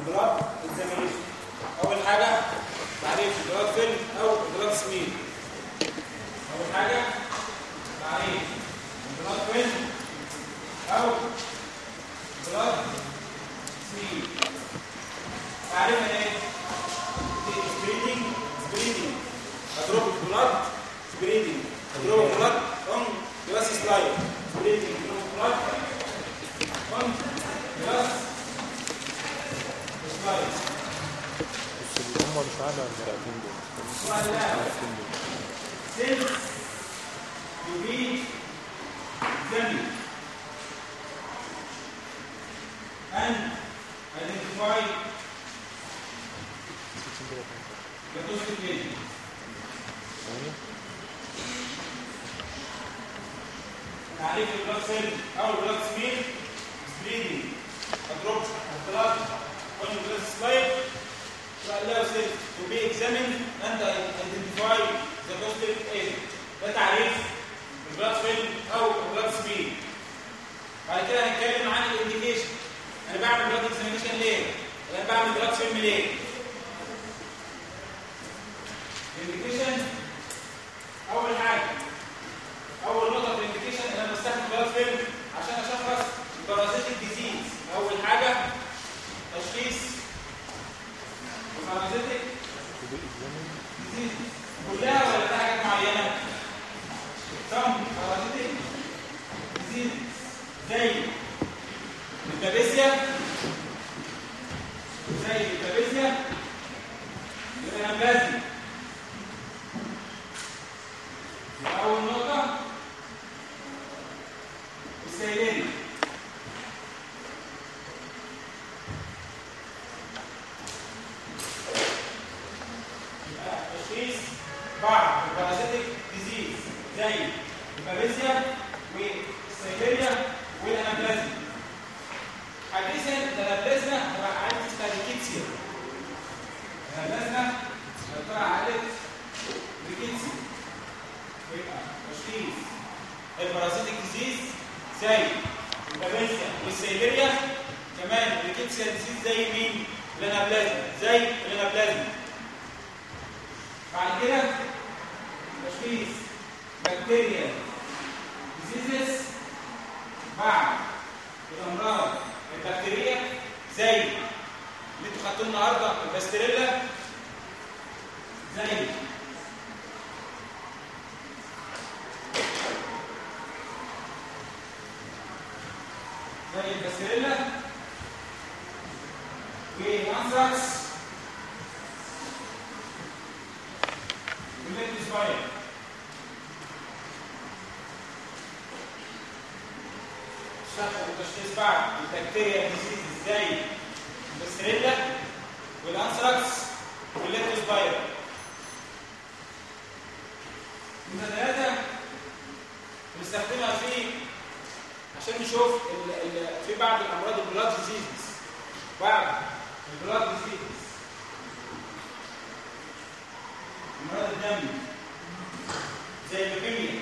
البلاد اكزامينيشن اول حاجه تعريف البلاد فيلم او البلاد سميل اول حاجه تعريف البلاد فيلم او بلاد سميل تعريفها ايه سبريدنج سبريدنج اضرب البلاد سبريدنج اضرب البلاد اون جلاس سلايد سبريدنج اضرب البلاد اون جلاس سلايد بس اللي هم مش على البتاعتين دول السؤال ده since you be examined and identify the positive agent. تعريف البلاد سيل او البلاد سميل سبريدنج اضرب البلاد on the slide to allow cells to be examined and identify the positive agent ده تعريف البلاد فيلم او البلاد سميل بعد كده هنتكلم عن الانديكيشن انا بعمل بلاد اكزامينيشن ليه؟ انا بعمل بلاد فيلم ليه؟ الانديكيشن اول حاجه اول نقطه في الانديكيشن انا بستخدم بلاد فيلم عشان اشخص البارازيتيك ديزيز اول حاجه تشخيص البارازيتيك ديزيز كلها ولا ده حاجات معينه؟ some parasitic disease زي البابيسيا زي البابيسيا الانابلازي أول نقطة السيلين يبقى تشخيص بعض البارازيتيك ديزيز زي البابيسيا والسيليريا والانابلازي حديثا الانابلازما تبع عادة الريكيتسيا الانابلازما تبع عادة ريكيتسيا يبقى تشخيص البارازيتيك ديزيز زي البابيسيا والسيليريا كمان الريكيتسيا ديزيز زي مين؟ الانابلازما زي الانابلازما بعد كده تشخيص بكتيريا ديزيزز بعد الامراض البكتيريه زي اللي انتوا خدتوه النهارده الباستريلا زي زي الباستريلا والانثراكس والليتوسباير شخص وتشخيص بعد البكتيريا ديزيز زي الباستريلا والانثراكس والليتوسباير من ثلاثة بنستخدمها في عشان نشوف ال ال في بعض الامراض البلاد ديزيز بعض البلاد ديزيز امراض الدم زي اللوكيميا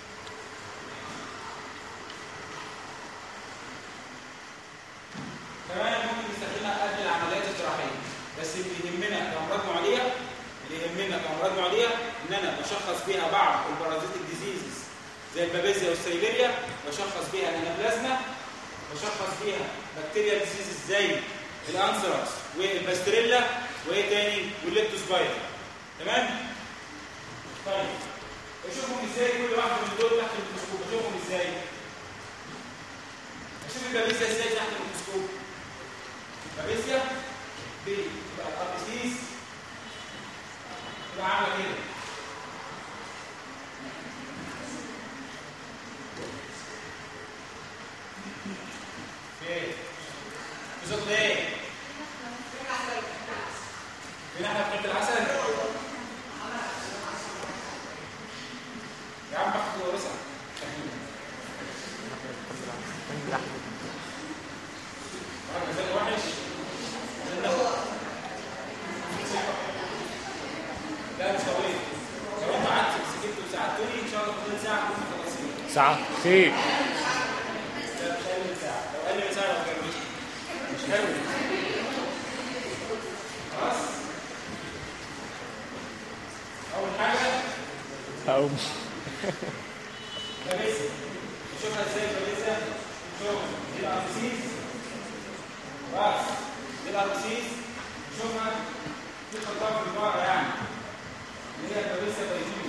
كمان ممكن نستخدمها قبل العمليات الجراحيه بس اللي يهمنا كامراض معديه اللي يهمنا كامراض معديه ان انا بشخص بيها بعض البارازيتيك ديزيزز زي البابيزيا والسيليريا بشخص بيها الانابلازما بشخص بيها بكتيريا ديزيزز زي الانثراكس والباستريلا وايه تاني والليبتوسباير تمام طيب اشوفهم ازاي كل واحد من دول تحت الميكروسكوب اشوفهم ازاي اشوف البابيزيا ازاي تحت الميكروسكوب البابيزيا بتبقى الابيسيس تبقى عامله كده ايه بصوت ليه فين احنا في حته العسل يا عم اخد ورثه مزاج وحش لا مش طويل لو انت قعدت سكت وساعدتني ان شاء الله في ساعه نكون مخلصين ساعة خير لا مش اقل من ساعه لو اقل من ساعه ما تكملش مش حلو أو بابيزيا نشوفها ازاي بابيزيا شوف دي الاربسيس بس دي الاربسيس نشوفها في خطاب في بره يعني اللي هي بابيزيا بايجيو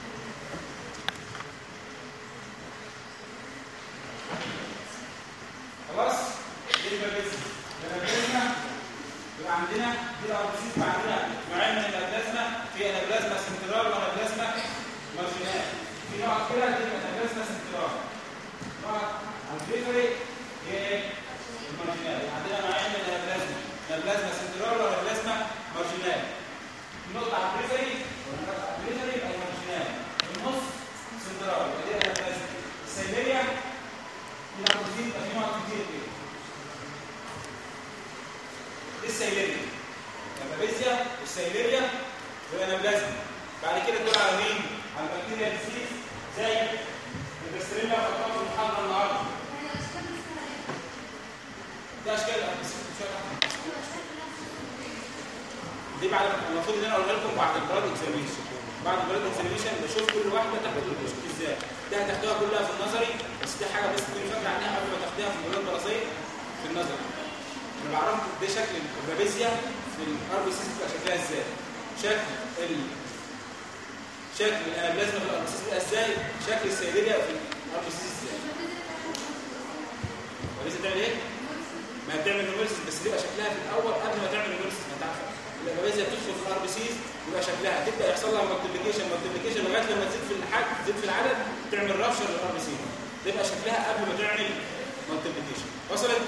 خلاص دي البابيزيا البابيزيا يبقى عندنا دي الاربسيس عندنا نوعين من الابلازما في انابلازما سنترال وانابلازما مارجينال في نوع كده دي انابلازما سنترال نوع البريفري هي المارجينال عندنا نوعين من الابلازما انابلازما سنترال وانابلازما مارجينال النقطة على البريفري والنقطة على البريفري يبقى المارجينال في النص سنترال يبقى دي الابلازما السيليريا في نوع كتير يبقى في نوع كتير كده دي السيليريا البابيزيا والسيليريا والانابلازما بعد كده تدور على مين؟ على البكتيريا ديسيز زي البستريلا وفقط في المحاضره النهارده ده اشكال الابسيس دي بعد المفروض ان انا اقولها لكم بعد البلاد اكزامينشن بعد البلاد اكزامينشن بشوف كل واحده تحت الميكروسكوب ازاي ده هتاخدوها كلها في النظري بس دي حاجه بس تكوني فاكره عنها قبل ما تاخديها في البلاد الدراسيه في النظري انا بعرفكم ده شكل البابيزيا في الار بي سي بتبقى شكلها ازاي شكل ال شكل الانابلازما في الار بي سي بتبقى ازاي شكل السيليريا في الار بي سي ازاي ولسه بتعمل ايه ما هي بتعمل نيموليسيس بس بيبقى شكلها في الاول قبل ما تعمل نيموليسيس ما انت عارف البابيزيا بتدخل في الار بي سي يبقى شكلها تبدا يحصل لها مالتيبيكيشن مالتيبيكيشن لغايه لما تزيد في الحجم تزيد في العدد تعمل رابشر للار بي سي تبقى شكلها قبل ما تعمل مالتيبيكيشن وصلت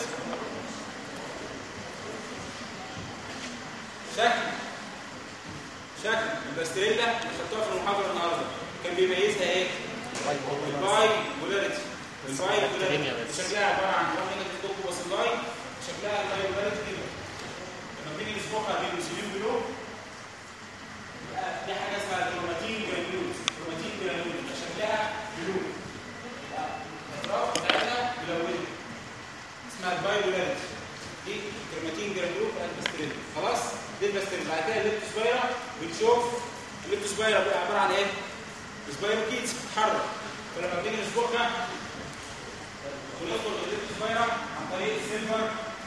شكل شكل الباستريلا اللي خدتوها في المحاضره النهارده كان بيميزها ايه؟ الباي بولاريتي الباي بولاريتي شكلها عباره عن وان نيجاتيف دوكو باسيلاي شكلها الباي بولاريتي كده لما بنيجي نسبقها بالانسولين بلو يبقى دي حاجه اسمها كروماتين جرانيولز كروماتين جرانيولز يبقى شكلها بلو يبقى الاطراف بتاعتها ملونه اسمها الباي بولاريتي دي كروماتين جرانيول بتاعت الباستريلا خلاص دي الباستريلا بعد كده الليبتوسبايرا بنشوف الليبتوسبايرا بيبقى عباره عن ايه؟ سبايروكيتس بتتحرك فلما بنيجي نسبقها بندخل الليبتوسبايرا عن طريق السيلفر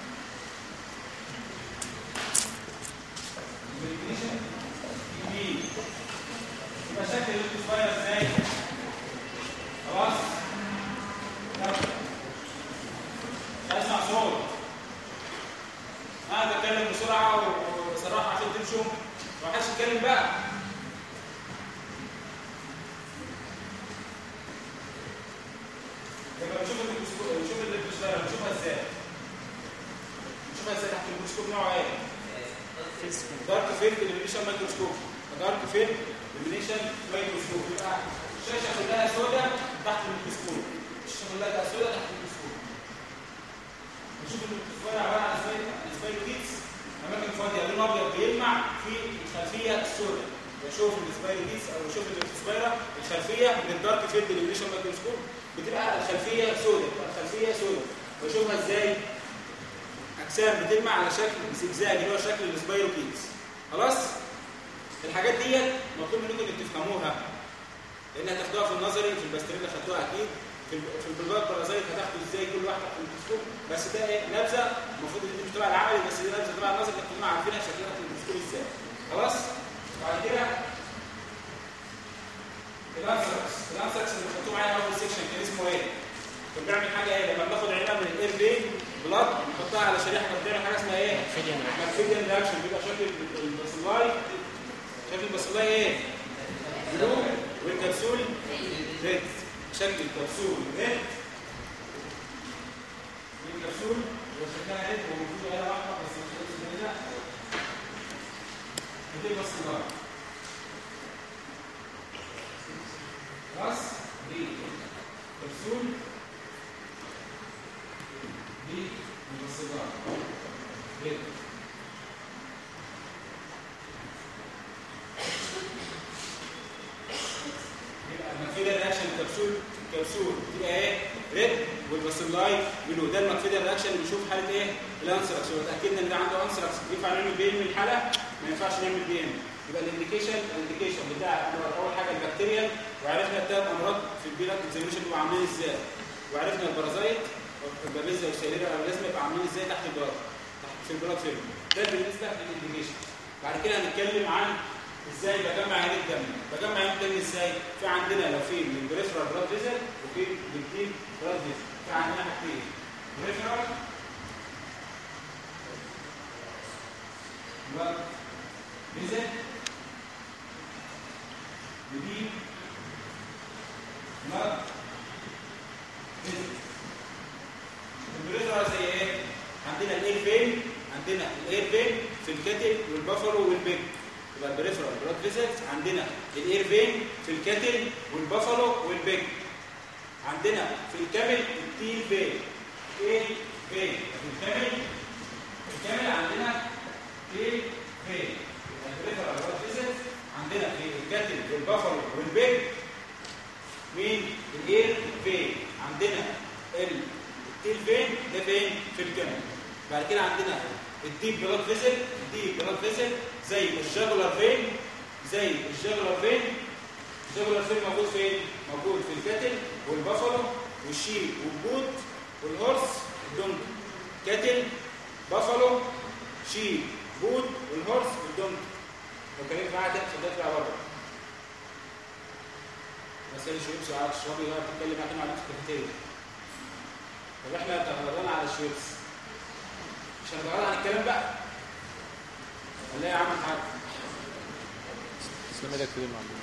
فيريفيكيشن دي يبقى شكل الليبتوسبايرا ازاي؟ خلاص؟ يلا. مش هسمع صوت انا بتكلم بسرعه وصراحه عشان تمشوا ما حدش يتكلم بقى لما بنشوف الميكروسكوب بنشوف الليبتوسفيرا بنشوفها ازاي؟ بنشوفها ازاي تحت الميكروسكوب نوعه ايه؟ دارك فيلد اليمينيشن مايكروسكوب دارك فيلد اليمينيشن مايكروسكوب يبقى الشاشه كلها سوداء تحت الميكروسكوب الشاشه كلها سوداء تحت الميكروسكوب نشوف الصغير عباره عن سبايروكيتس اماكن فاضيه لون ابيض بيلمع في الخلفيه السوداء بشوف السبايروكيتس او بشوف السبايرا الخلفيه من الدارك فيلد اليمينيشن مايكروسكوب بتبقى الخلفيه سوداء بتبقى الخلفيه سوداء بشوفها ازاي اجسام بتلمع على شكل زجزاج اللي هو شكل السبايروكيتس خلاص الحاجات ديت مطلوب منكم انك تفهموها لان هتاخدوها في النظري في الباستريلا خدتوها اكيد في الب- في البلبات بارازايت هتاخدوا ازاي كل واحده في الميكروسكوب بس ده ايه نبذه المفروض ان دي مش تبع العملي بس دي نبذه تبع النظري انك تكونوا عارفينها شكلها في الميكروسكوب ازاي خلاص بعد كده الانثراكس الانثراكس اللي خدتوه معايا اول سيكشن كان اسمه ايه؟ كان بيعمل حاجه ايه؟ لما بناخد عينه من الاير فين بلاد نحطها على شريحه كان بيعمل حاجه اسمها ايه؟ ماكفيديان رياكشن بيبقى شكل الباسلاي شكل الباسلاي ايه؟ بلو والكبسول ريد شكل الكبسول ريد والكبسول هو شكلها ريد وموجود عليها احمر بس مش اسمه كده دي الباسلاي خلاص دي كبسول دي الباسلاي ريد يبقى المكفيديا رياكشن كبسول كبسول تبقى ايه ريد والباسلاي بلو ده المكفيديا رياكشن اللي بيشوف حاله ايه الانثراكس ولو اتاكدنا ان ده عنده انثراكس ينفع نعمل بي ام الحاله ما ينفعش نعمل بي ام يبقى الانديكيشن الانديكيشن بتاع اول حاجه البكتيريا وعرفنا الثلاث امراض في البيلات اكزاميشن بيبقوا عاملين ازاي وعرفنا البرازيت البابيزيا والسيليريا الاورجانيزم يبقى عاملين ازاي تحت البلاد تحت في البلاد فيلم ده بالنسبه للانديكيشن بعد كده هنتكلم عن ازاي بجمع عين الدم بجمع عين الدم ازاي في عندنا لو في من بريفرال بلاد فيزل وفي بالديب بلاد فيزل في عندنا حاجتين بريفرال بلاد فيزل ودي بلاد فيزل البريفرال زي ايه عندنا الاير فين عندنا الاير فين في الكتل والبافلو والبيج يبقى البريفرال بلاد فيزلز عندنا الاير فين في الكتل والبافلو والبيج عندنا في الكامل التيل فين ايه فين في الكامل الكامل عندنا تيل فين يبقى البريفرال بلاد فيزلز عندنا في الكتل والبافلو والبيج مين الاير فين عندنا التيل فين ده فين في الكامل بعد كده عندنا الديب بلاد فيزل الديب بلاد فيزل زي الجاجولار فين زي الجاجولار فين الجاجولار فين موجود فين موجود في الكتل والبافلو والشيب والبوت والهورس والدونك كتل بافلو شيب بوت والهورس والدونك لو كلمت معايا كده تقدر تطلع بره بس اللي شربش على الشراب يقعد تتكلم معاك مع نفسك كتير طب احنا تغيرنا على الشيبس مش هنتغير عن الكلام بقى ولا يا عم الحاج تسلم ايدك كده معلم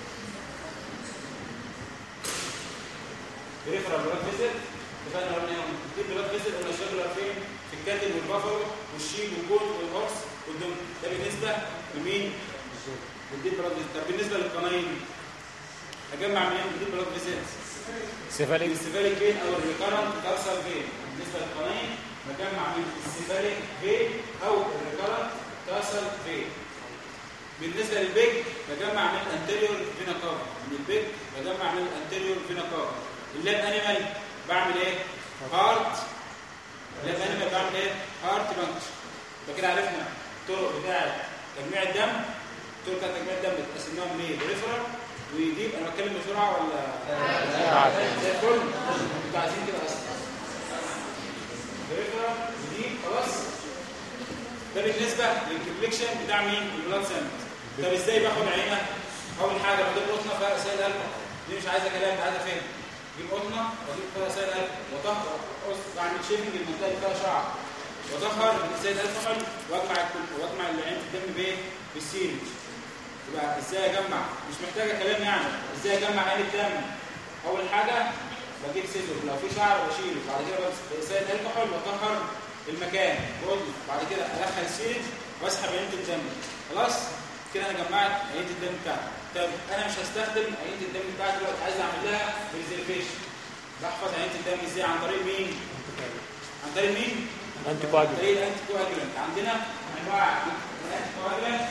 بريفرال بلاد فيزل اتفقنا قلنا يوم دي بلاد فيزل قلنا الشجره فين في الكاتل والبافلو والشيب والجوت والهورس والدم ده بالنسبه لمين؟ للدي بلاد فيزل طب بالنسبه للقناين هجمع منين الدي بلاد فيزل؟ سيفاليك السيفاليك فين او الريكارنت كارسال فين بالنسبه للقناين بجمع من السيفاليك فين او الريكارنت كارسال فين بالنسبه للبيج بجمع من الانتيريور فينا كافا من البيج بجمع من الانتيريور فينا كافا اللاب انيمال بعمل ايه هارت اللاب انيمال بعمل ايه هارت بانكش يبقى كده عرفنا الطرق بتاعه تجميع الدم الطرق بتاعه تجميع الدم بتقسمناهم ليه بريفرال ويجيب انا بتكلم بسرعه ولا زي الفل انتوا عايزين كده اصلا بريفرال ودي خلاص ده بالنسبه للكومبليكشن بتاع مين البلاد سامبل طب ازاي باخد عينه اول حاجه بجيب قطنه فيها رسائل قلب دي مش عايزه كلام دي عايزه فهم اجيب قطنه واجيب فيها رسائل قلب وطهر بعمل شيفنج المنطقه اللي فيها شعر وطهر رسائل الكحول واجمع الكل- واجمع العين في الدم بايه بالسيرج يبقى ازاي اجمع مش محتاجه كلام يعني ازاي اجمع عين الدم اول حاجه بجيب سيزر لو في شعر بشيله بعد كده بمسك رسائل الكحول واطهر المكان وأضمن. بعد كده ادخل سيرج واسحب عينه الدم خلاص كده انا جمعت عينه الدم بتاعتي طب انا مش هستخدم عينه الدم بتاعتي دلوقتي عايز اعمل لها ريزرفيشن بحفظ عينه الدم ازاي عن طريق مين عن طريق مين انتي عن كواجولانت طريق الانتي كواجولانت عندنا انواع الانتي كواجولانت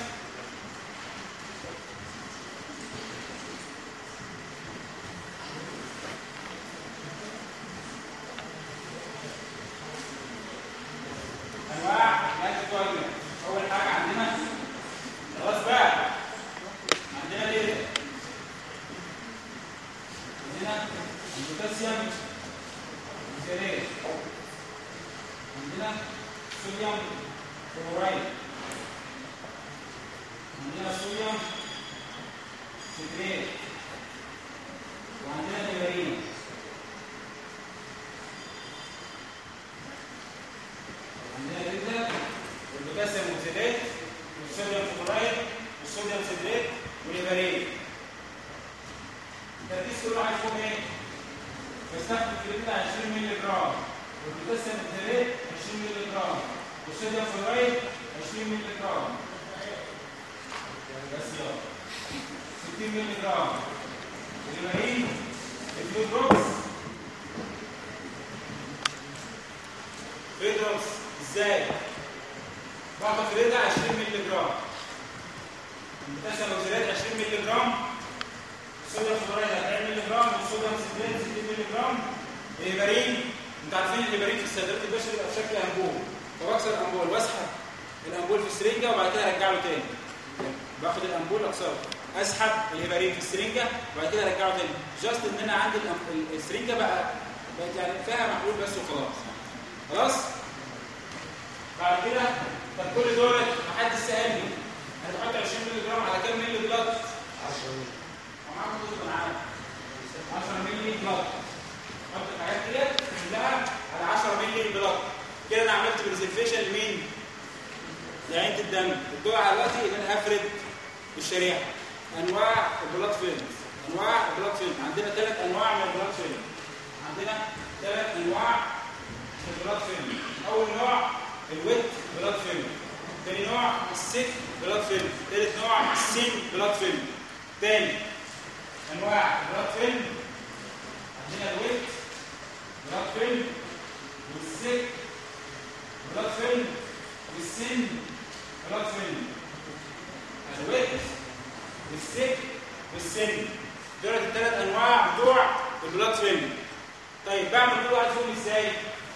انواع الانتي كواجولانت اول حاجه عندنا خلاص بقى عندنا ايه عندنا البوتاسيوم سيريت عندنا صوديوم كلورايد عندنا صوديوم سيتريت وعندنا تيورين عندنا جدا والبوتاسيوم اوكسيدات والصوديوم كلورايد والصوديوم سيتريت والهيبرين التركيز كل واحد فيهم ايه؟ بستخدم كريتا 20 مللي جرام والبوتاسيوم اوكسيدات 20 مللي جرام والصوديوم كلورايد 20 مللي جرام بس يلا 60 مللي جرام الهيبرين الفيو دروبس فيو دروبس ازاي؟ باخد فريدة 20 مللي جرام البوتاسيوم اوكسيدات 20 مللي جرام الصوديوم كلورايد 40 مللي جرام والصوديوم سيتريت 60 مللي جرام الهيبرين انتوا عارفين الهيبرين في الصيدليات البشري بيبقى في شكل انبول فبكسر الانبول واسحب الانبول في السرنجه وبعد كده ارجع له تاني باخد الامبول اكسره اسحب الهبارين في السرنجه وبعد كده ارجعه تاني جاست ان انا عندي الأم- ال- السرنجه بقى بقت يعني فيها محلول بس وخلاص خلاص بعد كده طب كل دول محدش سالني انا بحط 20 مللي جرام على كام مللي بلاد 10 ومعاكم دول معانا 10 مللي بلاد حط الحاجات ديت كلها على 10 مللي بلاد كده انا عملت بريزرفيشن لمين؟ لعينة الدم الدور على دلوقتي ان انا افرد الشريحه انواع البلاد فيلم انواع البلاد فيلم عندنا ثلاث انواع من البلاد فيلم عندنا ثلاث انواع من البلاد فيلم اول نوع الويت بلاد فيلم ثاني نوع السيك بلاد فيلم ثالث نوع السين بلاد فيلم ثاني انواع البلاد فيلم عندنا الويت بلاد فيلم والسيك بلاد فيلم والسن بلاد فيلم الويت والسك والسن دول الثلاث انواع بتوع البلاد فيلم طيب بعمل كل واحد فيهم ازاي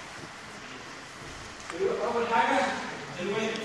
اول حاجه الويت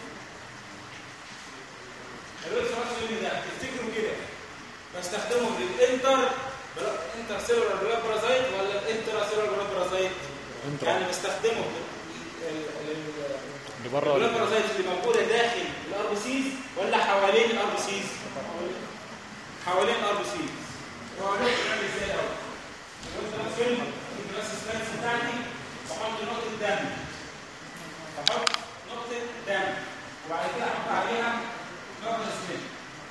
الويت بلاد فيلم ده تفتكروا كده بستخدمه للانتر بلا- انتر سيلولار بلاد برازيت ولا الانترا سيلولار بلاد برازيت انترا. يعني بستخدمه لل- لل- اللي بره ولا البلاد اللي موجوده داخل الار بي سيز ولا حوالين الار بي سيز حوالين الار بي سيز وهقول لكم بنعمل ازاي الاول لو انت فيلم الجلاس سبانس بتاعتي بحط نقطه دم بحط نقطه دم وبعد كده احط عليها نقطه سمنت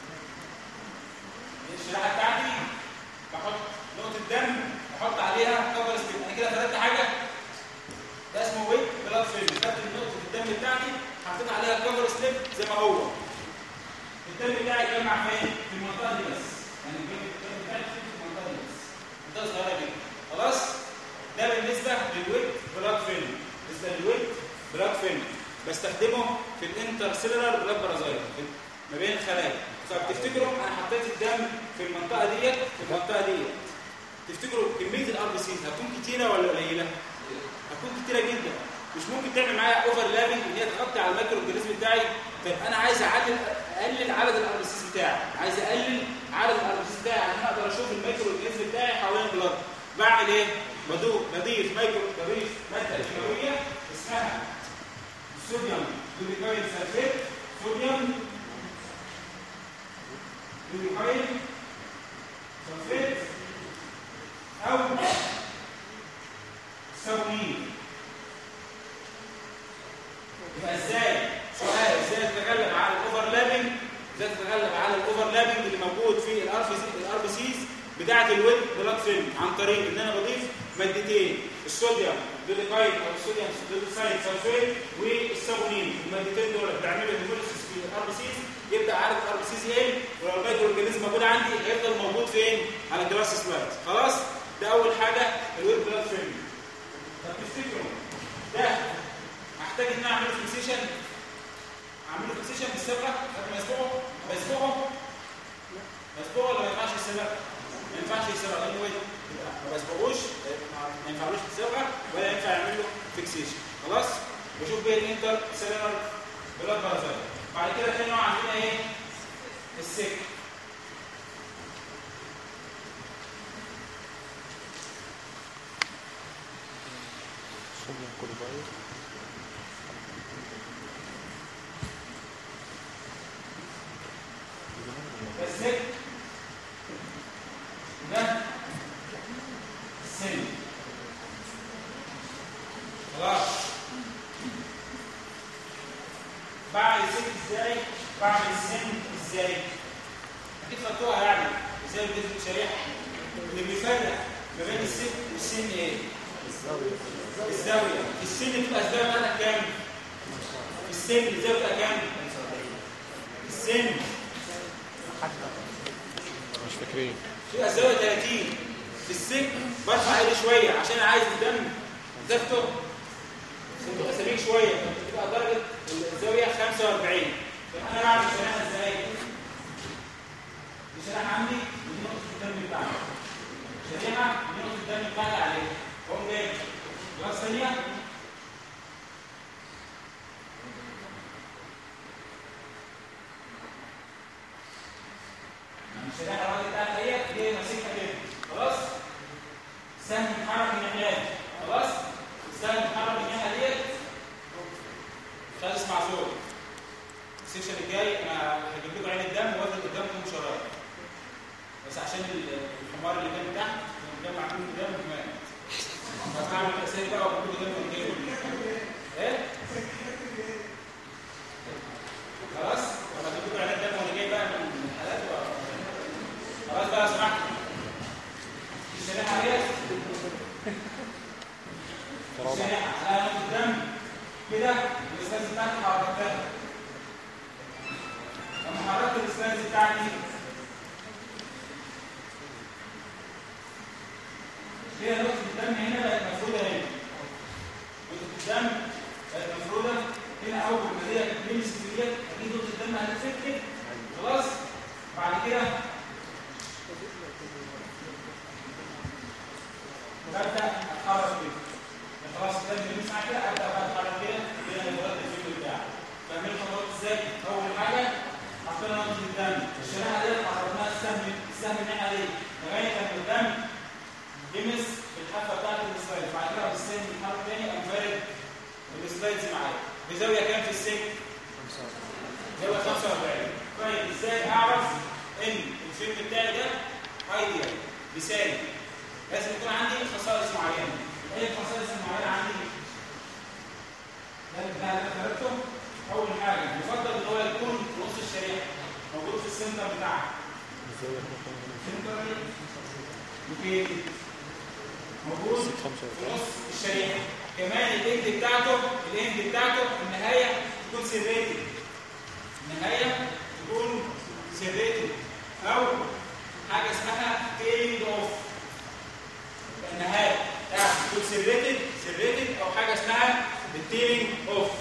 الشريحه بتاعتي بحط نقطه دم بحط عليها كفر سمنت انا كده فردت حاجه ده اسمه ويت بلاد فيلم خدت نقطه الدم بتاعتي حطيت عليها كفر سليب زي ما هو الدم بتاعي اتجمع فين في المنطقه دي بس يعني الدم الدم بتاعي في المنطقه دي بس منطقه صغيره جدا خلاص ده بالنسبه للويت بلاد فيلم بالنسبه للويت بلاد فيلم بستخدمه في الانتر سيلولار بلاد برازيل ما بين الخلايا فبتفتكروا انا حطيت الدم في المنطقه ديت في المنطقه ديت تفتكروا كميه الار بي سيز هتكون كتيره ولا قليله هتكون كتيره جدا مش ممكن تعمل معايا اوفرلابنج ان هي تغطي على المايكرو اورجانيزم بتاعي طيب انا عايز اقلل اقلل عدد الار بي سيز بتاعي عايز اقلل عدد الار بي سيز بتاعي عشان اقدر اشوف المايكرو اورجانيزم بتاعي حوالين البلد بعمل ايه بدو بضيف مايكرو بضيف ماده كيماويه اسمها صوديوم جلوكويد سلفيت صوديوم جلوكويد سلفيت او سوين يبقى ازاي سؤال ازاي تتغلب على الاوفرلابنج ازاي تتغلب على الاوفرلابنج اللي موجود في الار الار بي سيز بتاعه الويب بلاد فيلم عن طريق ان انا بضيف مادتين الصوديوم دوليكايد او الصوديوم دوليسايد سلفيت والصابونين المادتين دول بيعملوا هيموليسيس في الار بي سيز يبدا عدد الار بي سيز يقل ولو المايكرو اورجانيزم موجود عندي هيفضل موجود فين على الجلاس سلايد خلاص ده اول حاجه الويب بلاد فيلم طب تفتكروا ده هحتاج ان انا اعمل فيكسيشن اعمل فيكسيشن بالصبغه قبل ما اسبقه بسبقه بسبقه ولا ما ينفعش الصبغه ما ينفعش الصبغه لانه ويت ما بسبقوش ما ينفعلوش الصبغه ولا ينفع يعمل له فيكسيشن خلاص وشوف بيه الانتر سيلولار بلاد بارازايت بعد كده تاني نوع عندنا ايه السك صوديوم كلورايد ده السك ده السن خلاص بعمل السن ازاي بعمل السن ازاي اكيد خدتوها يعني ازاي بتفرق شريحه اللي بيفرق ما بين السن والسن ايه الزاويه السن بتبقى الزاويه بتاعتها كام السن الزاويه بتبقى كام السن مش فاكرين تبقى الزاويه 30 في السن برفع ايدي شويه عشان عايز الدم زفته تبقى سميك شويه تبقى درجه الزاويه 45 طب انا بعمل شريحه ازاي؟ دي شريحه عندي ودي نقطه الدم بتاعتي شريحه دي نقطه الدم بتاعتي عليها اقوم جاي جلاس ثانيه الشريحه الراجل بتاعتها ديت هي ماسكها كده خلاص السهم بيتحرك من الناحيه دي. خلاص السهم بيتحرك من الناحيه ديت مش عايز اسمع صوت السيكشن الجاي انا هجيب لكم عين الدم وافرد قدامكم شرايط بس عشان ال- الحمار اللي كان تحت كان جمع منه دم مات فهعمل الاسئله بقى واقول له دم الجاي ايه خلاص انا هجيب لكم عين الدم وانا جاي بقى من الحالات و- خلاص بقى سمعت الشريحه ديت ترابع الشريحه على نقطه الدم كده الاستاذ بتاعتي حركتها لما حركت الاستاذ بتاعتي هي نقطة الدم هنا بقت مفرودة هنا نقطة الدم بقت مفرودة هنا أول ما هي تلمس في ديت أكيد نقطة الدم هتتفك خلاص بعد كده ببدأ أتحرك كده خلاص الدم بيلمس معايا كده أبدأ بقى أتحرك كده كده هيبقى الفيلم بتاعي فاهمين الخطوات إزاي؟ أول حاجة حطينا نقطة الدم الشريحة ديت حركناها السهم السهم الناحية دي لغاية لما الدم لمس في الحافه بتاعت السلايد بعد كده بالسن بيتحرك تاني قام فارد السلايدز معايا بزاويه كام في السن؟ زاويه 45 طيب ازاي اعرف ان الفيلم بتاعي ده ايديال مثالي لازم يكون عندي خصائص معينه ايه الخصائص المعينه عندي؟ ده بتاع اللي انا كتبته اول حاجه يفضل ان هو يكون في نص الشريحه موجود في السنتر بتاعها ازاي احنا سنتر لوكيتد موجود ست في خمسة وأربعين نص الشريحه كمان الاند بتاعته الاند بتاعته النهايه تكون سيريتد النهايه تكون سيريتد او حاجه اسمها تيلينج اوف النهايه بتاعته تكون سيريتد سيريتد او حاجه اسمها التيلينج اوف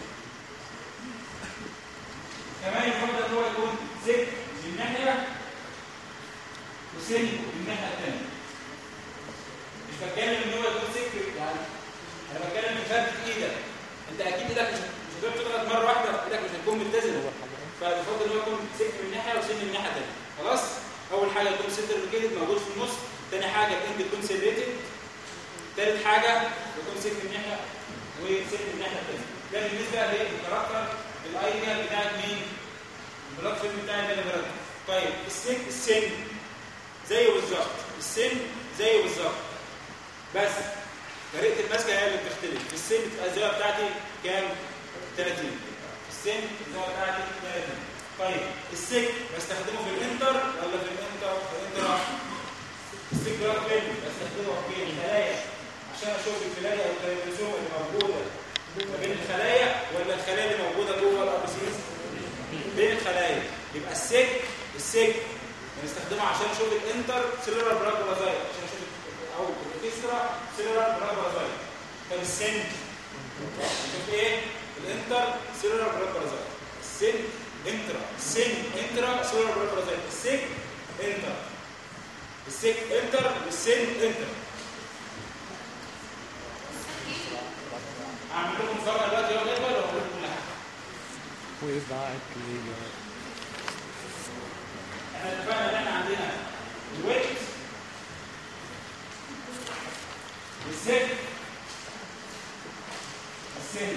كمان يفضل ان هو يكون زك من ناحيه وسن من الناحيه الثانيه مش بتكلم ان هو يكون سك يعني انا بتكلم في فرده ايدك انت اكيد ايدك مش مش هتقدر تضغط مره واحده ايدك مش هتكون متزنه فيفضل ان هو يكون سك من ناحيه وسن من ناحيه ثانيه خلاص اول حاجه يكون سنتر لوكيتد موجود في النص ثاني حاجه الاند تكون سيريتد ثالث حاجه يكون سك من ناحيه وسن من الناحيه الثانيه ده بالنسبه للكاركتر الايديال بتاعت مين؟ البلاك فيلم بتاع البلد طيب السن السن زيه بالظبط السن زيه بالظبط بس طريقه المسكه هي اللي بتختلف في السن بتبقى الزاويه بتاعتي كام 30 في السن الزاويه بتاعتي 30 طيب السك بستخدمه في الانتر ولا في الانتر في الانتر السك بلاك فيلم بستخدمه في الخلايا عشان اشوف الخلايا او الكروموسوم اللي موجوده ما بين الخلايا ولا الخلايا اللي موجوده جوه الابسيس بين الخلايا يبقى السك السك بنستخدمه عشان نشوف الانتر سيلولار بلاك بلازايت عشان نشوف او الاكسترا سيلولار بلاك بلازايت طب السن نشوف ايه الانتر سيلولار بلاك بلازايت السن انترا السن انترا سيلولار بلاك بلازايت السك انتر السك انتر والسن انتر هعمل لكم مفاجاه دلوقتي يلا يلا ولا اقول لكم كل حاجه وابعت لي احنا اتفقنا ان احنا عندنا الويت والسن السن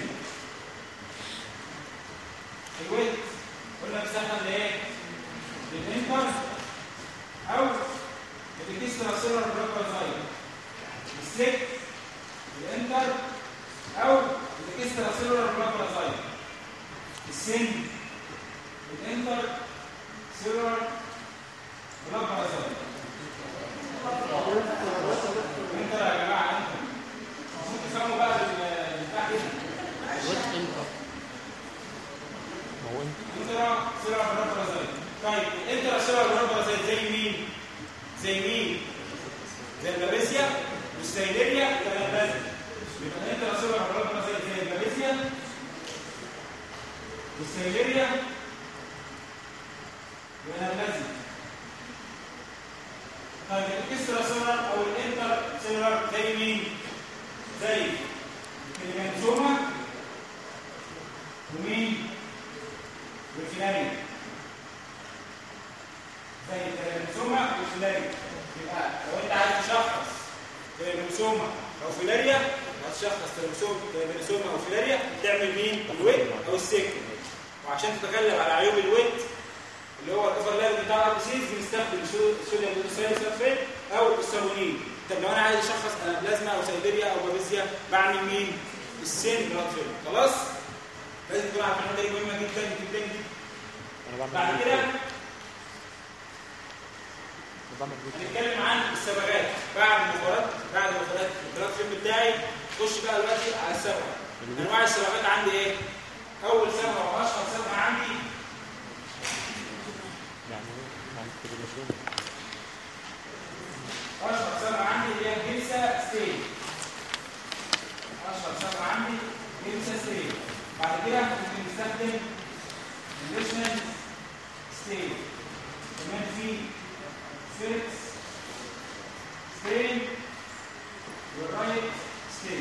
الويت قلنا بنستخدم لايه؟ للانتر او للاكسترا سيلر بروكوزايد السك الانتر او الاكسترا سيلر بروكوزايد السن الانتر سيلر بلاد بارازايت انتر يا جماعه انتر المفروض تفهموا بقى البتاع كده ما هو انت انترا سيلر بلاد بارازايت طيب الانترا سيلر بلاد بارازايت زي مين؟ زي مين؟ زي البابيسيا والسيليريا والانابازيا يبقى الانترا سيلر بلاد بارازايت زي البابيسيا والسيليريا والانابازيا طيب الاكسترا سيلر او الانتر سيلر زي مين؟ زي الكليمانسوما ومين؟ والفيلاريا زي فيلاريا يبقى لو انت عايز تشخص تريبانوسوما او فيلاريا هتشخص تريبانوسوما او فيلاريا تعمل مين؟ الويت او السيك وعشان تتغلب على عيوب الويت اللي هو الاوفرلاب بتاع الاربسيز بنستخدم الصوديوم بوتاسيوم سلفيت او الصابونين طب لو انا عايز اشخص انابلازما او سيديريا او بابيزيا بعمل مين؟ السين بلاد فيلم خلاص؟ لازم تكون عارف الحاجه دي مهمه جدا جدا جدا انا بعمل بعد بيت كده انا بعمل بيت هنتكلم عن الصبغات بعد المفارات بعد المفارات البلاد فيلم بتاعي خش بقى دلوقتي على الصبغه انواع الصبغات عندي ايه؟ اول صبغه واشهر صبغه عندي يعني يعني التلفزيون اشهر صبغه عندي اللي هي جلسه ستيل اشهر صبغه عندي جلسه ستيل بعد كده ممكن نستخدم الليشنال ستيل كمان في فيلكس ستيل والرايت ستيل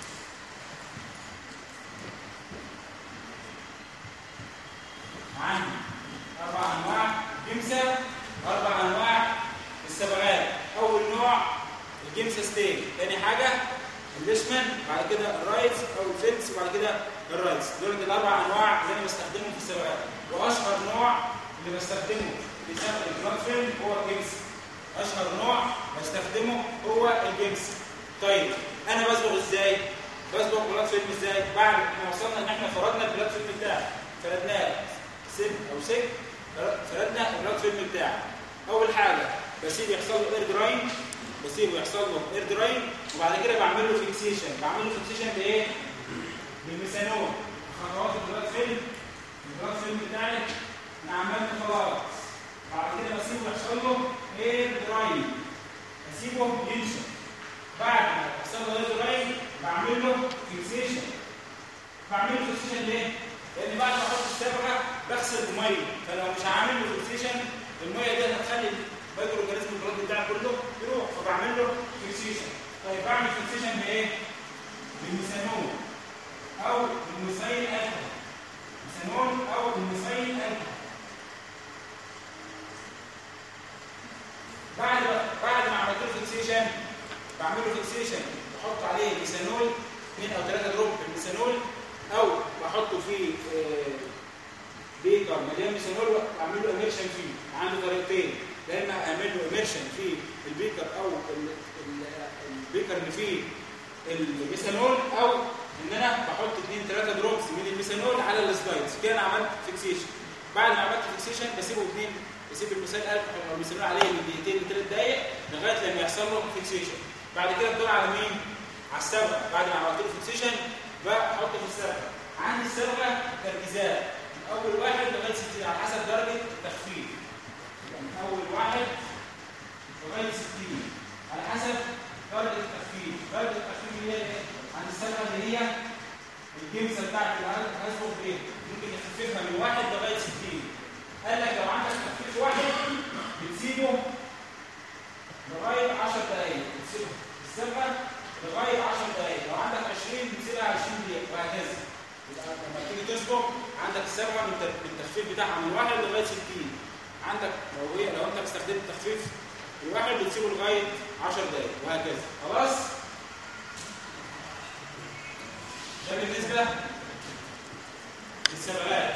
عندي اربع انواع جمسه اربع انواع الصبغات اول نوع الجمسه ستيل تاني حاجه الليشمان بعد كده الرايتس او الفيلكس وبعد كده الرايتس دول الاربع انواع اللي انا بستخدمهم في الصبغات واشهر نوع اللي بستخدمه في صبغه البلاد فيلم هو الجمسه اشهر نوع بستخدمه هو الجمسه طيب انا بصبغ ازاي بصبغ بلاد فيلم ازاي بعد ما وصلنا ان احنا فرضنا البلاد فيلم بتاعي فردناه سن او سك فردنا البلاد فيلم بتاعي اول حاجه بسيبه يحصل له اير دراين بسيبه يحصل له اير دراين وبعد كده بعمل له فيكسيشن بعمل له فيكسيشن بايه بالميثانول خطوات البلاد فيلم البلاد فيلم بتاعي انا عملت خلاص بعد كده بسيبه يحصل له اير دراين اسيبه ينشف بعد ما يحصل له اير دراين بعمل له فيكسيشن بعمل له فيكسيشن ليه؟ لان بعد ما احط الصبغه بغسل بميه فلو مش هعمل له فيكسيشن الميه دي هتخلي باقي الاورجانيزم البلاد بتاعي كله يروح فبعمل له فيكسيشن طيب بعمل فيكسيشن بايه؟ بالميثانول او بالميثايل الكحول ميثانول او بالميثايل الكحول بعد بعد ما عملت له فيكسيشن بعمل له فيكسيشن بحط عليه ميثانول 2 او 3 دروب بالميثانول او بحطه في آه، بيكر مليان ميثانول واعمل له اميرشن فيه عنده طريقتين يا اما اعمل له اميرشن في البيكر او ال- ال- البيكر اللي فيه الميثانول او ان انا بحط 2 3 دروبس من الميثانول على السلايدز كده انا عملت فيكسيشن بعد ما عملت فيكسيشن بسيبه اثنين بسيب الميثان الكحول او الميثانول عليه من دقيقتين لثلاث دقائق لغايه لما يحصل له فيكسيشن بعد كده بدور على مين؟ على الصبغه بعد ما عملت له فيكسيشن بحطه في الصبغه عندي الصبغه تركيزات من اول واحد لغايه 60 على حسب درجه التخفيف يبقى من اول واحد لغايه 60 على حسب درجه التخفيف درجه التخفيف اللي هي ايه؟ عند الصبغه اللي هي الجمسه بتاعت اللي هسبغ بيها ممكن يخففها من واحد لغايه 60 قال لك لو عندك تخفيف واحد بتسيبه لغايه 10 دقائق بتسيبه الصبغه لغايه 10 دقائق لو عندك 20 بتسيبها 20 دقيقه وهكذا يبقى لما تيجي تصبغ عندك الصبغه من الت- من التخفيف بتاعها من واحد لغايه 60 عندك لو هي لو انت استخدمت التخفيف الواحد بتسيبه لغايه 10 دقائق وهكذا خلاص ده بالنسبه للصبغات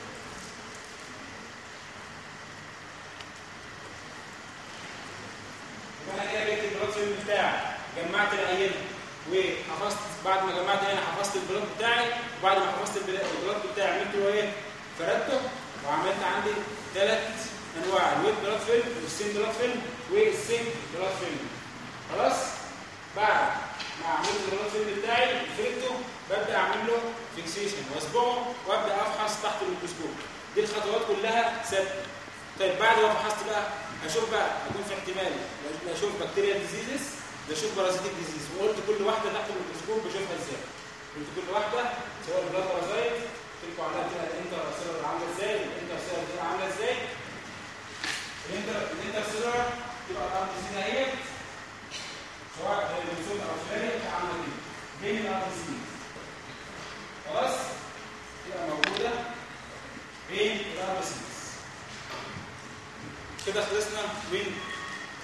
يبقى انا كده جبت البلاد فيلم بتاعي جمعت العينه وحفظت بعد ما جمعت العينه حفظت البلاد بتاعي وبعد ما حفظت البلا- البلاد بتاعي عملت له ايه؟ فردته وعملت عندي ثلاث انواع الويت بلاد فيلم والسين بلاد فيلم والسين بلاد فيلم خلاص؟ بعد ما عملت البلاد فيلم بتاعي فردته ببدا اعمل له فيكسيشن واصبغه وابدا افحص تحت الميكروسكوب دي الخطوات كلها ثابته طيب بعد ما فحصت بقى اشوف بقى اكون في احتمال لا اشوف بكتيريا ديزيزز لا اشوف بارازيتيك ديزيز وقلت كل واحده تحت الميكروسكوب بشوفها ازاي قلت كل واحده سواء البلاد بارازايت تلقوا عليها كده الانتر سيلر عامله ازاي الانتر سيلر عامله ازاي الانتر الانتر سيلر تبقى الارض سينا هي سواء الرسوم او الفلانيه بتبقى عامله كده بين الارض سينا خلاص تبقى موجوده بين الارض سينا كده خلصنا من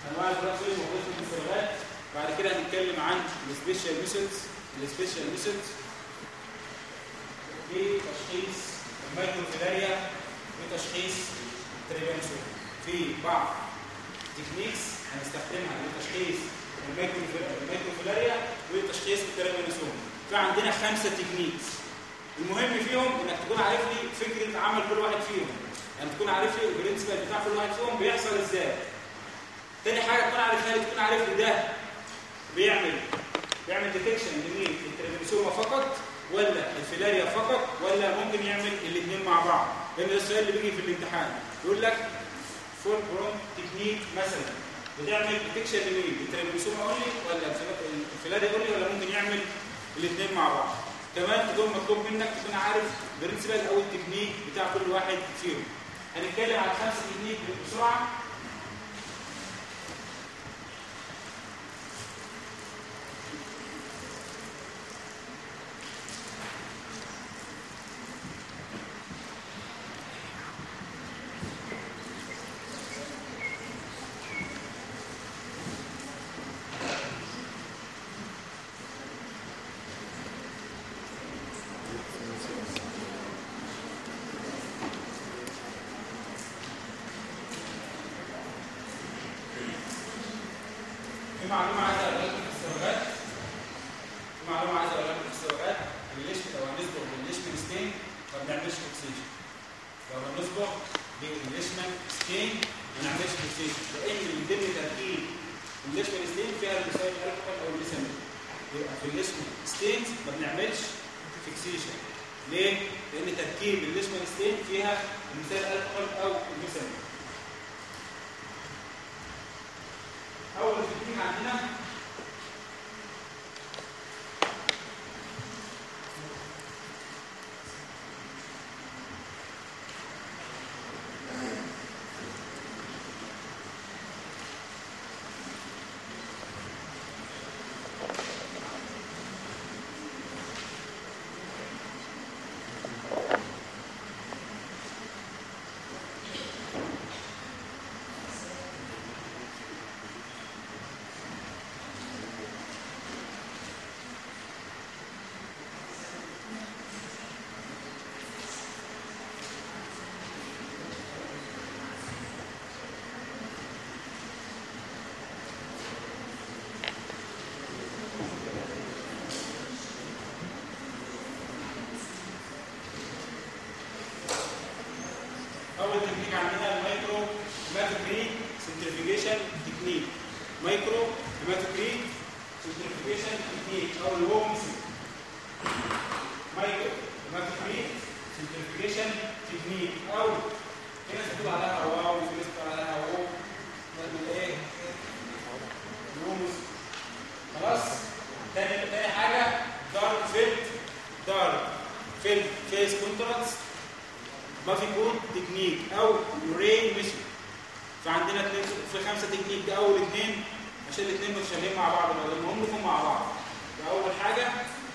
انواع البلاد فيلم موجوده في الفراغات بعد كده هنتكلم عن السبيشال ميثودز السبيشال ميثودز لتشخيص المايكروفيلاريا وتشخيص التريبانسوم في بعض تكنيكس هنستخدمها لتشخيص المايكروفيلاريا المايكروفيلاريا وتشخيص التريبانسوم فعندنا خمسه تكنيكس المهم فيهم انك تكون عارف لي فكره عمل كل واحد فيهم يعني تكون عارف لي البرنسبل بتاع كل واحد فيهم بيحصل ازاي تاني حاجه تكون عارفها لي تكون عارف لي ده بيعمل بيعمل ديتكشن لمين التريبانسوما فقط ولا الفيلاريا فقط ولا ممكن يعمل الاثنين مع بعض لان ده السؤال اللي بيجي في الامتحان يقول لك فول برون تكنيك مثلا بتعمل ديتكشن لمين التريبانسوما اونلي ولا الفيلاريا اونلي ولا ممكن يعمل الاثنين مع بعض كمان تكون مطلوب منك تكون عارف برنسبل او التكنيك بتاع كل واحد فيهم هنتكلم عن خمسه تكنيك بسرعه في معلومه عايز اقولها لكم في السواقات في معلومه عايز اقولها لكم في السواقات الليشم لو هنصبغ بالليشمان ستين ما بنعملش فيكسيشن لو هنصبغ بالليشمان ستين ما نعملش فيكسيشن لان من ضمن تركيب الليشمان ستين فيها المسائل الكحول او الليسامين يبقى في الليشمان ستين ما بنعملش فيكسيشن ليه؟ لان تركيب الليشمان ستين فيها المسائل الكحول او الليسامين اول تكنيك عندنا اول تكنيك عندنا المايكرو هيماتوكريت سنترفيجيشن تكنيك مايكرو هيماتوكريت سنترفيجيشن تكنيك او الهوم مايكرو هيماتوكريت سنترفيجيشن تكنيك او في ناس بتقول عليها واو وفي ناس بتقول عليها واو نعمل ايه؟ الهومس خلاص تاني تاني حاجه دارك فيلد دارك فيلد فيس كونتراست ما في كود تكنيك او يورين ميثود فعندنا اتنين في خمسه تكنيك ده اول اثنين عشان الاثنين متشابهين مع بعض لو المهم يكونوا مع بعض فاول حاجه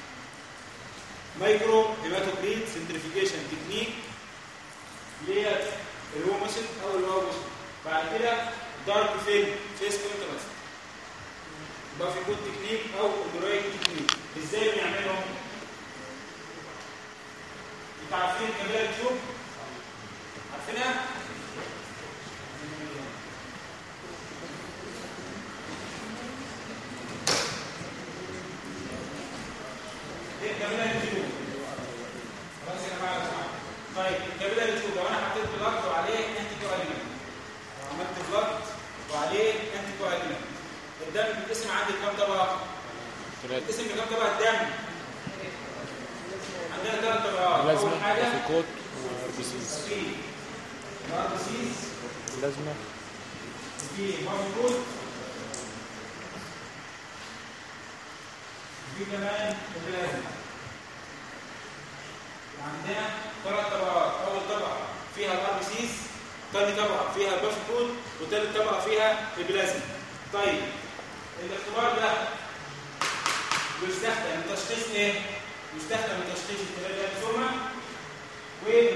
مايكرو هيماتوكريت سنترفيجيشن تكنيك اللي هي الهو ميثود او الواو ميثود بعد كده دارك فيلم فيس كونتراست يبقى في كود تكنيك او اليورين تكنيك ازاي بنعملهم؟ انتوا عارفين كابيلاري تيوب عارفينها؟ ايه الكابيلاري تيوب؟ خلاص يا جماعه لو سمحتوا. طيب الكابيلاري تيوب لو انا حطيت بلاط وعليه انتي كواجلانت لو عملت بلاط وعليه انتي كواجلانت الدم بيتقسم عندي كام طبقه؟ ثلاثة بيتقسم لكام طبقه الدم؟ عندنا ثلاث طبقات اول لازمة حاجه وفيكوت واربسيس في الاربسيس لازمة في مفروض في كمان البلازما عندنا ثلاث طبقات اول طبقه فيها الار سيس ثاني طبقه فيها البافيكول وثالث طبقه فيها البلازما طيب الاختبار ده بيستخدم لتشخيص ايه؟ يستخدم لتشخيص التلاتة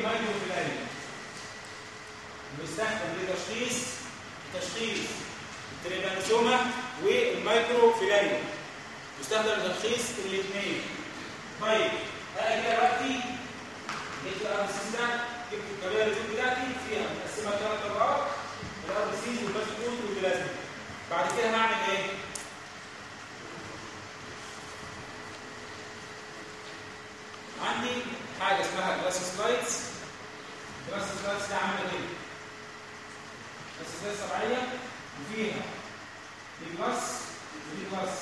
والمايكروفيلاريا بيستخدم لتشخيص تشخيص التريبانوسوما والمايكرو فيلاريا يستخدم لتشخيص الاثنين طيب انا كده دلوقتي جبت الار بي سي ده جبت الكارير ريزيت بتاعتي فيها مقسمه ثلاث طبقات الار بي سي والباسكوت والبلازما بعد كده هعمل ايه؟ عندي حاجه اسمها جلاس سلايدز جلاس سلايدز دي عامله كده بس سلايدز طبيعيه وفيها دي جلاس ودي جلاس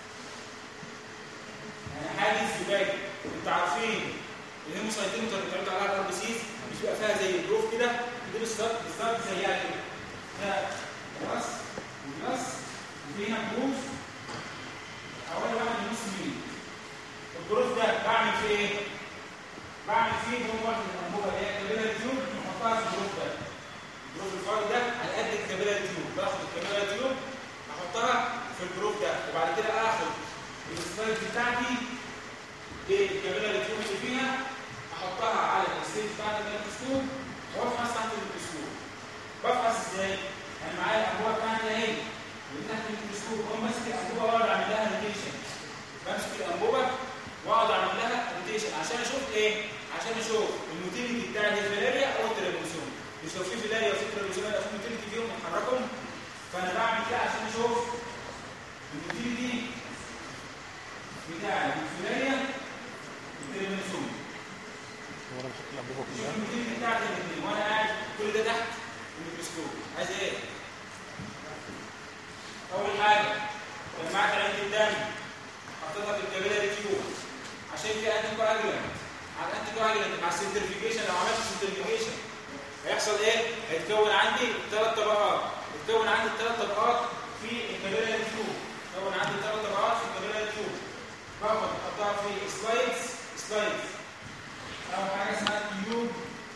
يعني حاجز زجاجي انتوا عارفين الهيموسايتومتر اللي بتعمل عليها الار بي سيز مش بيبقى فيها زي الجروف كده دي بالظبط بالظبط زيها كده ده جلاس وجلاس وفي هنا جروف حوالي واحد ونص مللي الجروف ده بعمل فيه ايه؟ بعمل فيه جروف واحد من الانبوبه اللي هي الكابيلاري تيوب بحطها في الجروف ده الجروف الفاضي ده على قد الكابيلاري تيوب باخد الكابيلاري تيوب احطها في الجروف ده وبعد كده اخد السلايد بتاعتي بالكابيلاري تيوب اللي فيها احطها على الستيج بتاعت الميكروسكوب وافحص تحت الميكروسكوب بفحص ازاي؟ انا معايا الانبوبه بتاعتي اهي واللي تحت الميكروسكوب واقوم ماسك الانبوبه واقعد اعمل لها روتيشن بمسك الانبوبه واقعد اعمل لها روتيشن عشان اشوف ايه؟ عشان اشوف الموتيليتي بتاعت الفيلاريا او التريبوسوم مش لو في فيلاريا وفي تريبوسوم يبقى في موتيليتي فيهم بنحركهم فانا بعمل كده عشان اشوف الموتيليتي بتاعت الفيلاريا والتريبوسوم وانا بحط الانبوبه شوف كلها الموتيليتي بتاعت الاثنين وانا قاعد كل ده تحت الميكروسكوب عايز ايه؟ اول حاجه جمعت عند الدم حطيتها في الكابيلاري تيوب عشان في انتي كواجولانت على الانتي كواجولانت مع السنترفيجيشن لو عملت سنترفيجيشن هيحصل ايه؟ هيتكون عندي ثلاث طبقات يتكون عندي الثلاث طبقات في الكابيلاري تيوب يتكون عندي ثلاث طبقات في الكابيلاري تيوب باخد احطها في سلايدز سلايدز او حاجه اسمها تيوب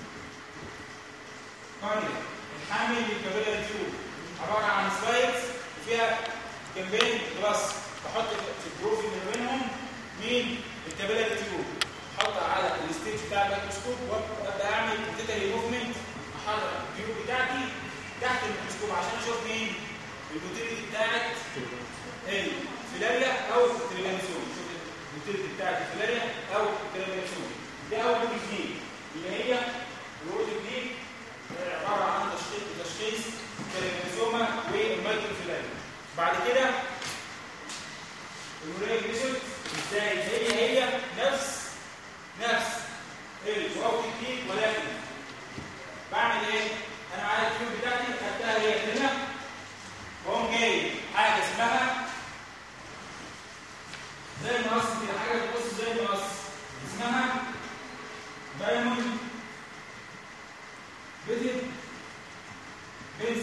قريه الحامل للكابيلاري تيوب عباره عن سلايدز وفيها جنبين جلاس بحط في الجروف اللي بينهم مين الكابيلاري تيوب احط على الستيج بتاع الميكروسكوب وابدا اعمل كتيتري موفمنت احرك التيوب بتاعتي تحت الميكروسكوب عشان اشوف مين الموتيليتي بتاعت ايه فيلاريا او تريبانسون شوف الموتيليتي بتاعت الفيلاريا او تريبانسون دي اول تكنيك اللي هي الورد تكنيك عباره عن تشخيص تشخيص التريبانسوما والمايكروفيلاريا بعد كده الولايه ميثود ازاي هي هي نفس نفس الواو تكنيك ولكن بعمل ايه انا معايا التيوب بتاعتي خدتها هي هنا واقوم جاي حاجه اسمها زي المقص كده حاجه بتبص زي المقص اسمها دايموند بيتد بنسل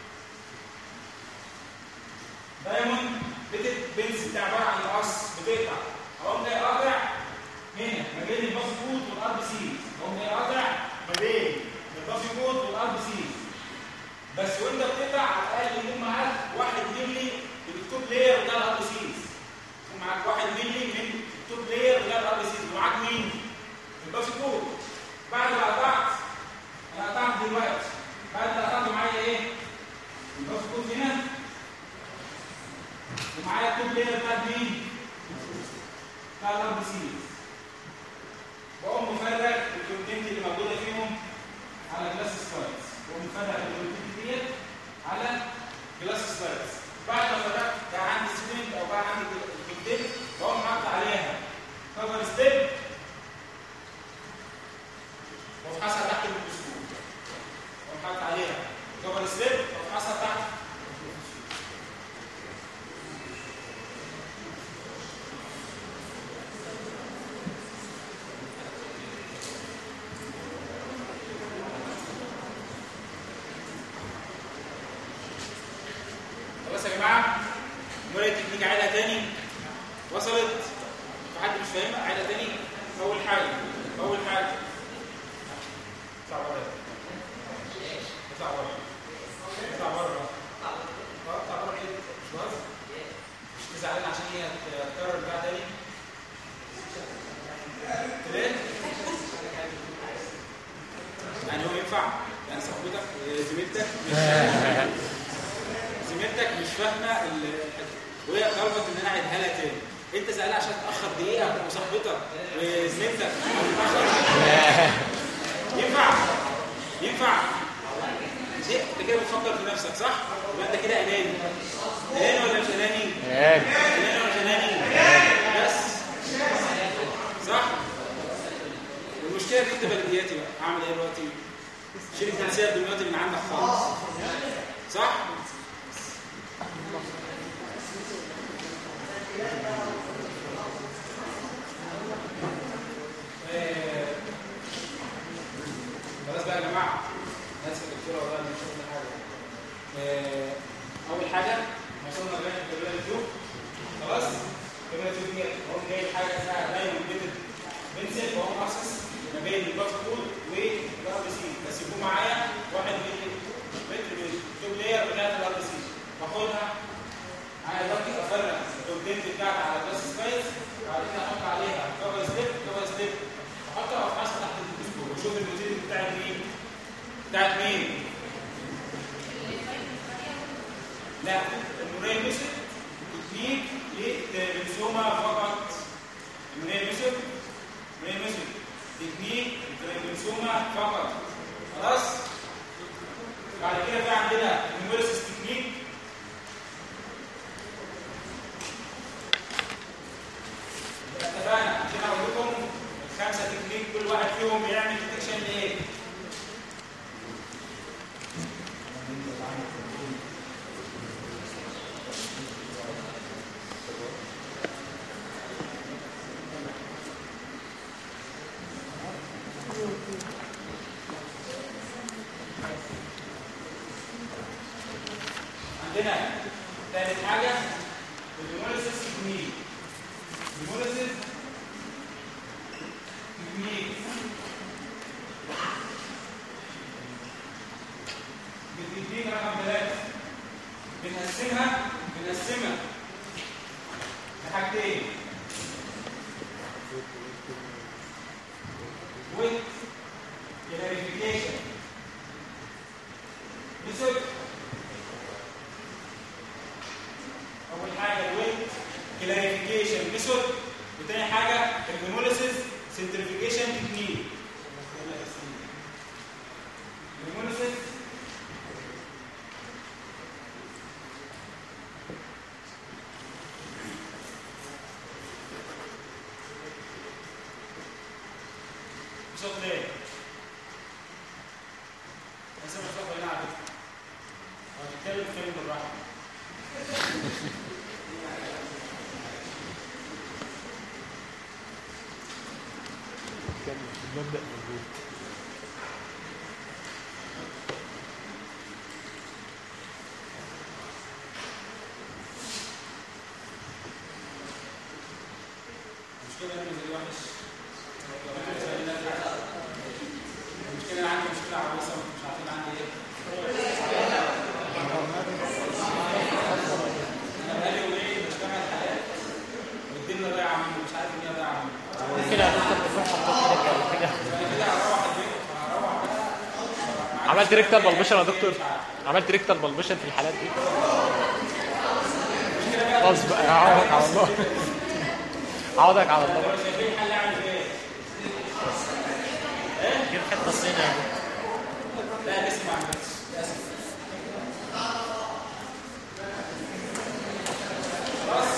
دايموند بتت بنز بتاع عباره عن مقص بتقطع اقوم جاي قاطع هنا ما بين البافي كود والار بي سي اقوم جاي قاطع ما بين البافي كود والار بي سي بس وانت بتقطع على الاقل يكون معاك 1 مللي من التوب لاير بتاع الار بي سي يكون معاك 1 مللي من التوب لاير بتاع الار بي سي ومعاك مين؟ البافي كود بعد ما قطعت انا قطعت دلوقتي بعد ما قطعت معايا ايه؟ البافي كود هنا ومعايا التوب لاير بتاعت مين؟ بتاع الار بي سي بقوم مفرغ الكونتنت اللي موجوده فيهم على جلاس سلايدز بقوم مفرغ الكونتنت ديت على جلاس سلايدز بعد ما فرغت بقى عندي سيجمنت او بقى عندي الكونتنت بقوم حاطط عليها كفر ستيب وافحصها تحت الميكروسكوب بقوم حاطط عليها كفر ستيب وافحصها تحت خلاص يا جماعه مرة التكنيك عيدها تاني وصلت في حد مش فاهمها عيدها تاني اول حاجه اول حاجه اطلع بره اطلع بره اطلع بره اه اطلع بره ايه مش بهزر مش زعلان عشان هي هتتكرر بقى تاني ليه؟ يعني هو ينفع يعني صاحبتك زميلتك مش زميلتك مش فاهمه ال- وهي طلبت ان انا اعيدها لها تاني انت سالها عشان تاخر دقيقه وصاحبتك وزميلتك تتأخر؟ ينفع ينفع دي انت كده بتفكر في نفسك صح؟ يبقى انت كده اناني اناني ولا مش اناني؟ ايام اناني ولا مش اناني؟ بس صح؟ والمشكله دي انت بلدياتي بقى اعمل ايه دلوقتي؟ شيل الجنسيه دلوقتي من عندك خالص صح؟ آه، خلاص بقى يا جماعه ناس الدكتوره والله مش كل حاجه آه، اول حاجه وصلنا لغايه الكابيلاري تيوب خلاص الكابيلاري تيوب دي هو جاي حاجه اسمها دايموند بيتد بنسل وهو مؤسس ما بين الباف كود والار بي سي بس يكون معايا واحد ملي متر من التوب لاير بتاعت الار بي سي باخدها معايا دلوقتي افرق الكونتنت بتاعتي على الجلاس سبايس بعد كده احط عليها كفر سليب كفر سليب احطها وافحصها تحت الميكروسكوب واشوف الماتيريال بتاعت مين بتاعت مين لا المونيه ميثود تكنيك للتريبنسوما فقط المونيه ميثود المونيه ميثود تكنيك للتريبنسوما فقط خلاص بعد كده في عندنا النيموريسيس تكنيك اتفقنا عشان اقول لكم الخمسه تكنيك كل واحد فيهم بيعمل ديتكشن لايه عندنا ثالث حاجه الهيموليسيس تكنيك الهيموليسيس تكنيك بالتكنيك رقم ثلاثه بنقسمها بنقسمها لحاجتين with clarification method اول حاجه الويت كلاريفيكيشن ميثود وتاني حاجه الهيموليسيس سنتريفيكيشن تكنيك الهيموليسيس صوت ليه؟ انا سامع صوت هنا على فكره هتتكلم كلمه بالراحه كان المبدأ موجود المشكلة إن اللي وحش المشكلة أنا عندي مشكلة عويصة مش عارفين عندي إيه أنا بقالي يومين بشتغل حالات والدنيا ضايعة مني مش عارف إن هي ضايعة مني ممكن يا دكتور تكون حطيت ايدك ولا حاجه فأنا كده هروح البيت هروح بقى عملت ريكتال بالبشر يا دكتور عملت ريكتال بالبشر في الحالات دي خلاص بقى اعوضك على الله اعوضك على الله بقى. شايفين الحل أعمل إيه؟ جيب حته صينيه يا دكتور. لا لسه ما عملتش للأسف خلاص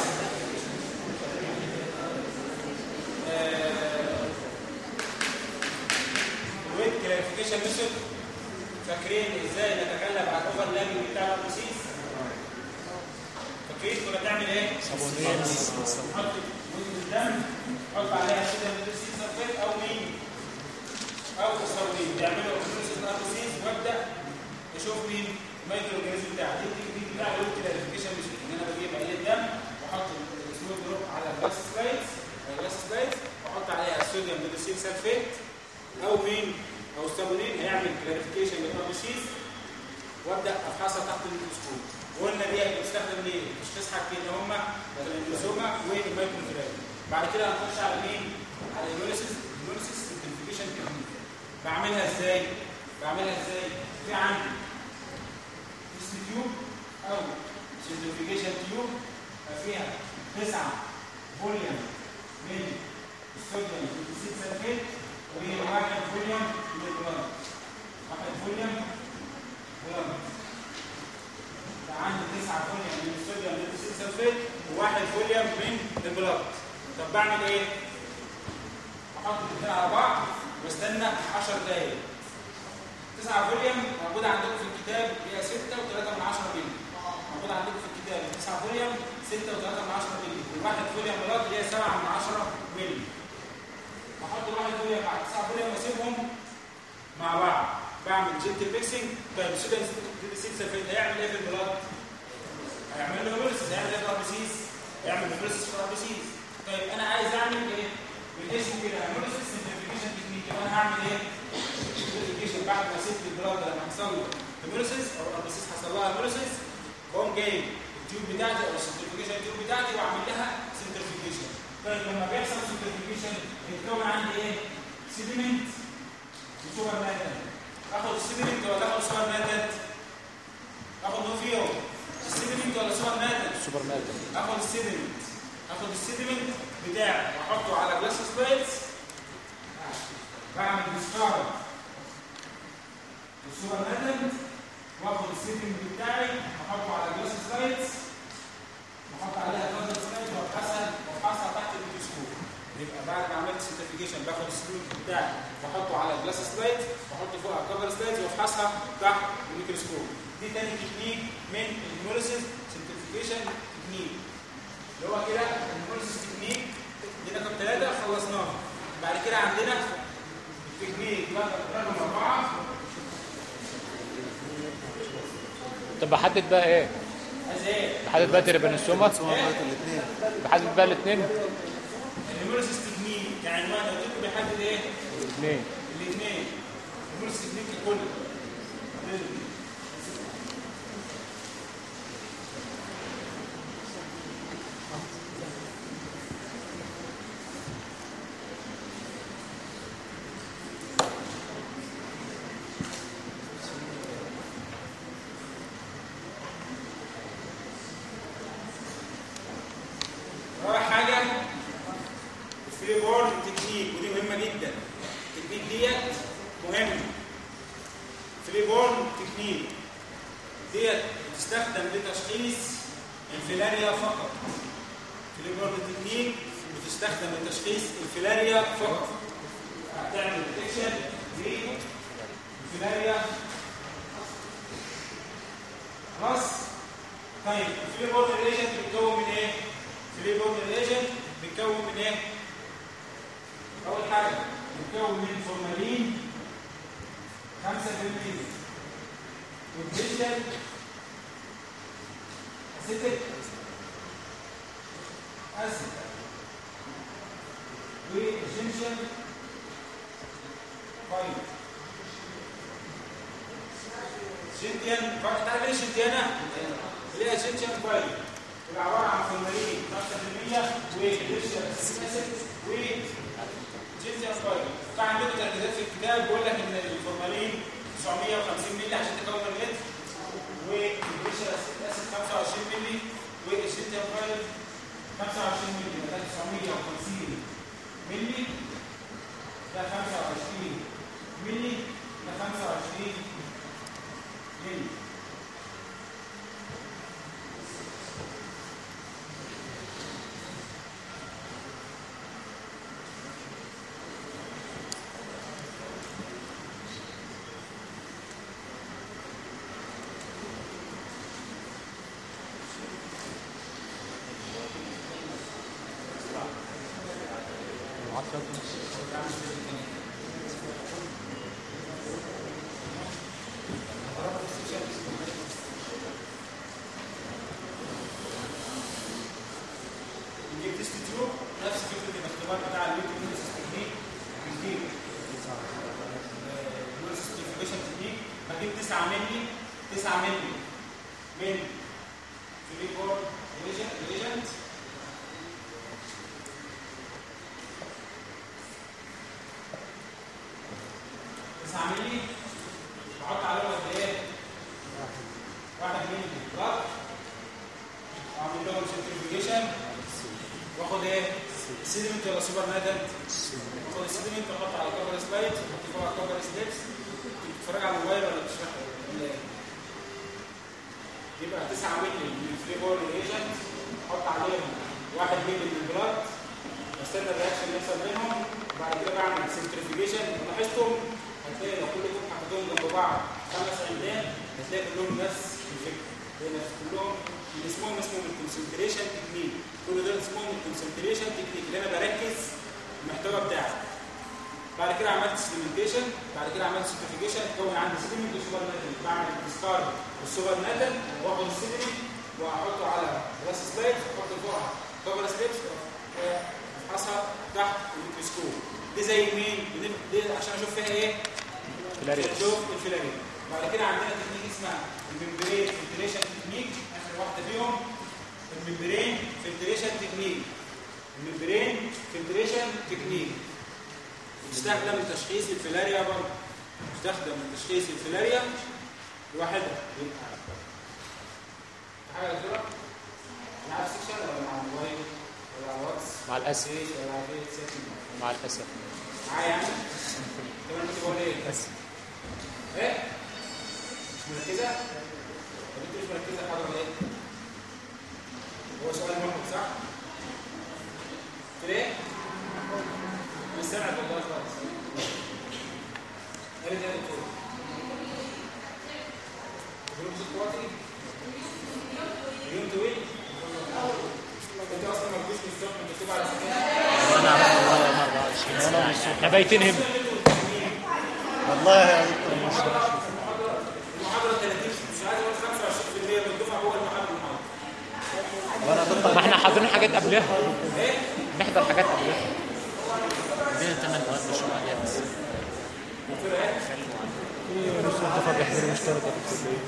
الويت كلاريفيكيشن ميثود فاكرين ازاي نتغلب على الاوفرلابنج بتاع الابوسيس فاكرين كنا بنعمل ايه؟ نحط جزء الدم نحط عليها شده من السلفيت او مين؟ او الصوديوم بيعملوا اوكسيدوسيس الابوسيس وابدا اشوف مين المايكرو اورجانيزم بتاعي دي التكنيك بتاع الويت كلاريفيكيشن ميثود ان انا بجيب عينه دم واحط السمول دروب على الجلاس سلايدز الجلاس سلايدز واحط عليها الصوديوم بيدوسيل سلفيت او مين او الصابونين هيعمل كلاريفيكيشن للابوسيس وابدا افحصها تحت الميكروسكوب وقلنا دي بتستخدم ليه؟ تشخيص حاجتين هما الانفلوزوما والمايكروفيرال بعد كده هنخش على مين؟ على الهيموليسيس الهيموليسيس سنتريفيكيشن تكنيك بعملها ازاي؟ بعملها ازاي؟ في عندي تيست تيوب او سنترفيجيشن تيوب فيها 9 فوليوم من الصوديوم بوتاسيد سلفيت وواحد فوليوم من البلاد واحد فوليوم بلاد عندي 9 فوليوم من الصوديوم بوتاسيد سلفيت وواحد فوليوم من البلاد طب بعمل ايه؟ احط الاثنين على بعض واستنى 10 دقايق 9 فوليوم موجوده عندكم في الكتاب هي 6 و3 من 10 مللي موجوده عندكم في الكتاب 9 فوليوم 6 و3 من 10 مللي والواحد فوليوم بلاد اللي هي 7 من 10 مللي احط الواحد فوليوم مع 9 فوليوم واسيبهم مع بعض بعمل جنتل ميكسنج طيب السودان سيد سلفيت هيعمل ايه في البلاد؟ هيعمل له هيموليسيس هيعمل ايه في الار بي سيز؟ هيعمل هيموليسيس في الار بي سيز طيب انا عايز اعمل ايه؟ بالاسم كده هيموليسيس سنترفيكيشن تكنيك يبقى انا هعمل ايه؟ سنترفيكيشن بعد ما سبت البلاد لما حصل له هيموليسيس او الار بي سيز حصل لها هيموليسيس بقوم جايب التيوب بتاعتي او السنترفيكيشن تيوب بتاعتي واعمل لها سنترفيكيشن طيب لما بيحصل سنترفيكيشن بيتكون عندي ايه؟ سيديمنت وسوبر ماتن اخد السيديمنت ولا اخد سوبر ماتن؟ اخد نوفيو السيديمنت ولا سوبر ماتن؟ سوبر ماتن اخد السيديمنت اخد السيديمنت بتاعي واحطه على جلاس سبيتس بعمل ديسكارد السوبر ماتن واخد السيديمنت بتاعي واحطه على جلاس سلايدز واحط عليها كفر سلايد وابحثها وابحثها تحت الميكروسكوب يبقى بعد ما عملت سنترفيكيشن باخد السيديمنت بتاعي واحطه على جلاس سلايد واحط فوقها كفر سلايدز وابحثها تحت الميكروسكوب دي تاني تكنيك من الهيموليسيس سنترفيكيشن تكنيك اللي هو كده الهيموليسيس تكنيك دي رقم ثلاثة خلصناها بعد كده عندنا التكنيك رقم أربعة طب بحدد بقى ايه؟ عايز إيه؟ بحدد بقى تريبانوسوما الاثنين بحدد بقى الاثنين الهيموليسيس تكنيك كعنوان قلت لكم بيحدد إيه؟ الاثنين الاثنين الهيموليسيس تكنيك ككل رابع حاجة الفري بورن تكنيك ودي مهمة جدا التكنيك ديت مهمة فري بورن تكنيك ديت بتستخدم لتشخيص الفيلاريا فقط فري بورن تكنيك بتستخدم لتشخيص الفيلاريا فقط هتعمل ديتكشن للفيلاريا خلاص طيب الفري بورن ريليشن بيتكون من ايه؟ فري بورن ريليشن بيتكون من ايه؟ أول حاجة بيتكون من فورمالين 5% والديجيتال اسيتيك اسيد والجنشن فايل شنتيان تعرف ايه شنتيانا؟ اللي هي شنتيان فايل اللي عبارة عن فورمالين 5% وديجيتال اسيد و جنسيا فايل فعندكم تركيزات في الكتاب بيقول لك ان الفورمالين 950 مللي عشان تكون اللتر والجليشير اسيد 25 مللي والجنسيا فايل 25 مللي ده 950 مللي ده 25 مللي ده 25 مللي نجيب تيست تيوب نفس فكره الاختبار بتاع اليوتيوب تكنيك بنجيب نورسيفيكيشن تكنيك بجيب 9 مللي 9 مللي من فري بورد ريجنت تسعة مللي بحط عليهم قد ايه؟ واحد مللي ضغط واعمل لهم سنترفيجيشن واخد ايه؟ سيدمنت ولا سوبر ناتنت؟ واخد السيدمنت واحط على كفر سلايد واحط فوق على كفر سليبس تتفرج على الموبايل ولا بتشرح ولا ايه؟ يبقى 9 مللي من الفري بول ريجنت احط عليهم 1 مللي من البلاد استنى الرياكشن يحصل بينهم وبعد كده بعمل سنترفيجيشن لاحظتم هتلاقي لو كل دول حطيتهم جنب بعض خمس عمدان هتلاقي كلهم نفس الفكره هي نفس كلهم اللي اسمهم اسمهم الكونسنتريشن تكنيك كل دول اسمهم الكونسنتريشن تكنيك اللي انا بركز المحتوى بتاعي بعد كده عملت سيمنتيشن بعد كده عملت سيمنتيفيكيشن اتكون عندي سيمنت وسوبر ناتل بعمل ديسكارد والسوبر ناتل واخد السيمنت واحطه على راس سلايد واحط فوقها كفر سليبس افحصها تحت الميكروسكوب دي زي مين؟ دي عشان اشوف فيها ايه؟ فيلاريوس اشوف الفيلاريوس بعد كده عندنا تكنيك اسمها الممبرين فلتريشن تكنيك اخر واحده فيهم الممبرين فلتريشن تكنيك الممبرين فلتريشن تكنيك بتستخدم لتشخيص الفيلاريا برضه بتستخدم لتشخيص الفيلاريا لوحدها يبقى حاجه كده مع السكشن ولا مع الموبايل ولا على الواتس مع الاسف فيس ولا على فيس سيتنج مع الاسف معايا يعني كمان كنت بقول ايه بس ايه مش مركزه طب انت مش مركزه حاجه ولا ايه هو سؤال مهم صح كده ايه مش سامع والله خالص ايه ده يا دكتور جروب صوت واطي اليوم طويل انت اصلا مركز من الصبح مكتوب على سكين انا عملت والله مره 20 سنه احنا بايتين هنا والله يا دكتور مش المحاضره 30 مش عايز اقول 25% من الدفعه هو المحاضره المحاضره وانا دكتور ما احنا حاضرين حاجات قبلها ايه نحضر حاجات قبلها بين ثمان مواد مش عليها بس قلت له ايه في نص الدفعه بيحضروا مشتركه في الكليه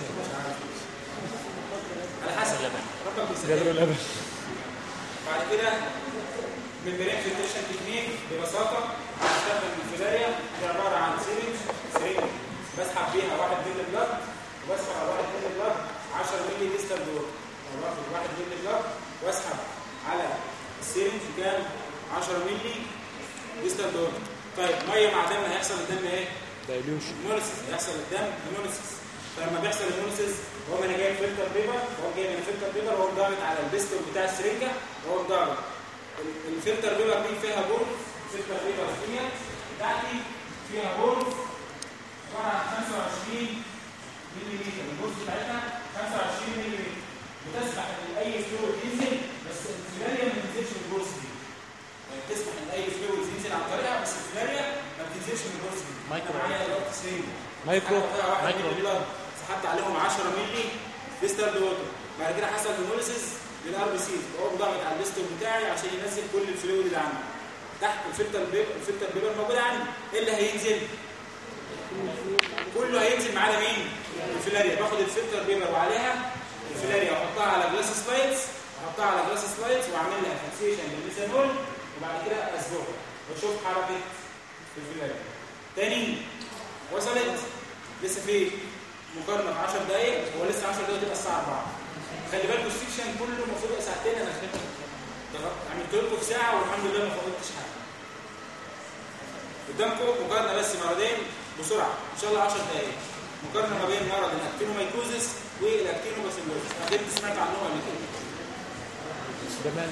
على حسب لبن ربك بيسهل جدول الابد بعد كده ممبرين فلتريشن تكنيك ببساطه هستخدم الفيلاريا دي عباره عن سيرنج سرنج بسحب بيها 1 مللي بلاد وبسحب على 1 مللي بلاد 10 مللي ديستال دور باخد 1 مللي بلاد واسحب على السيرنج كام 10 مللي ديستال دور طيب ميه مع دم هيحصل الدم ايه؟ دايلوشن هيموليسيس يحصل الدم هيموليسيس فلما بيحصل هيموليسيس هو انا جايب فلتر بيبر هو جايب من فلتر بيبر وهو ضاغط على البستون بتاع السرنجه وهو ضاغط ال- الفلتر بيبر دي فيها بول فلتر بيبر ديت بتاعتي فيها بول عباره عن 25 مللي لتر البول بتاعتها 25 مللي لتر بتسمح ان اي فلويد ينزل بس الفلاريا ما تنزلش من البولس دي يعني تسمح ان اي فلويد ينزل عن طريقها بس الفلاريا ما بتنزلش من البولس دي مايكرو. أنا معايا دلوقتي سرنجه مايكرو مايكرو مايكرو. بلاد سحبت عليهم 10 مللي ديستال ووتر بعد كده حصل هيموليسيس للار بي سيز بقوم ضاغط على البستون بتاعي عشان ينزل كل الفلويد اللي عندي تحت الفلتر بيبر الفلتر بيبر موجود عندي ايه اللي هينزل؟ كله هينزل معانا مين؟ الفلاريا باخد الفلتر بيبر وعليها الفلاريا واحطها على جلاس سلايدز احطها على جلاس سلايدز واعمل لها فيكسيشن بالميثانول وبعد كده اسبوعها واشوف حركه الفلاريا تاني وصلت لسه في مقارنه في 10 دقائق هو لسه 10 دقائق تبقى الساعه 4 خلي بالكم السكشن كله المفروض يبقى ساعتين انا ضربت عملت لكم في ساعه والحمد لله ما فوتش حاجه قدامكم مقارنه بس مرضين بسرعه ان شاء الله 10 دقائق مقارنه ما بين مرض الاكتينومايكوزس والاكتينوباسيلوزس اكيد سمعت عنهم قبل كده زمان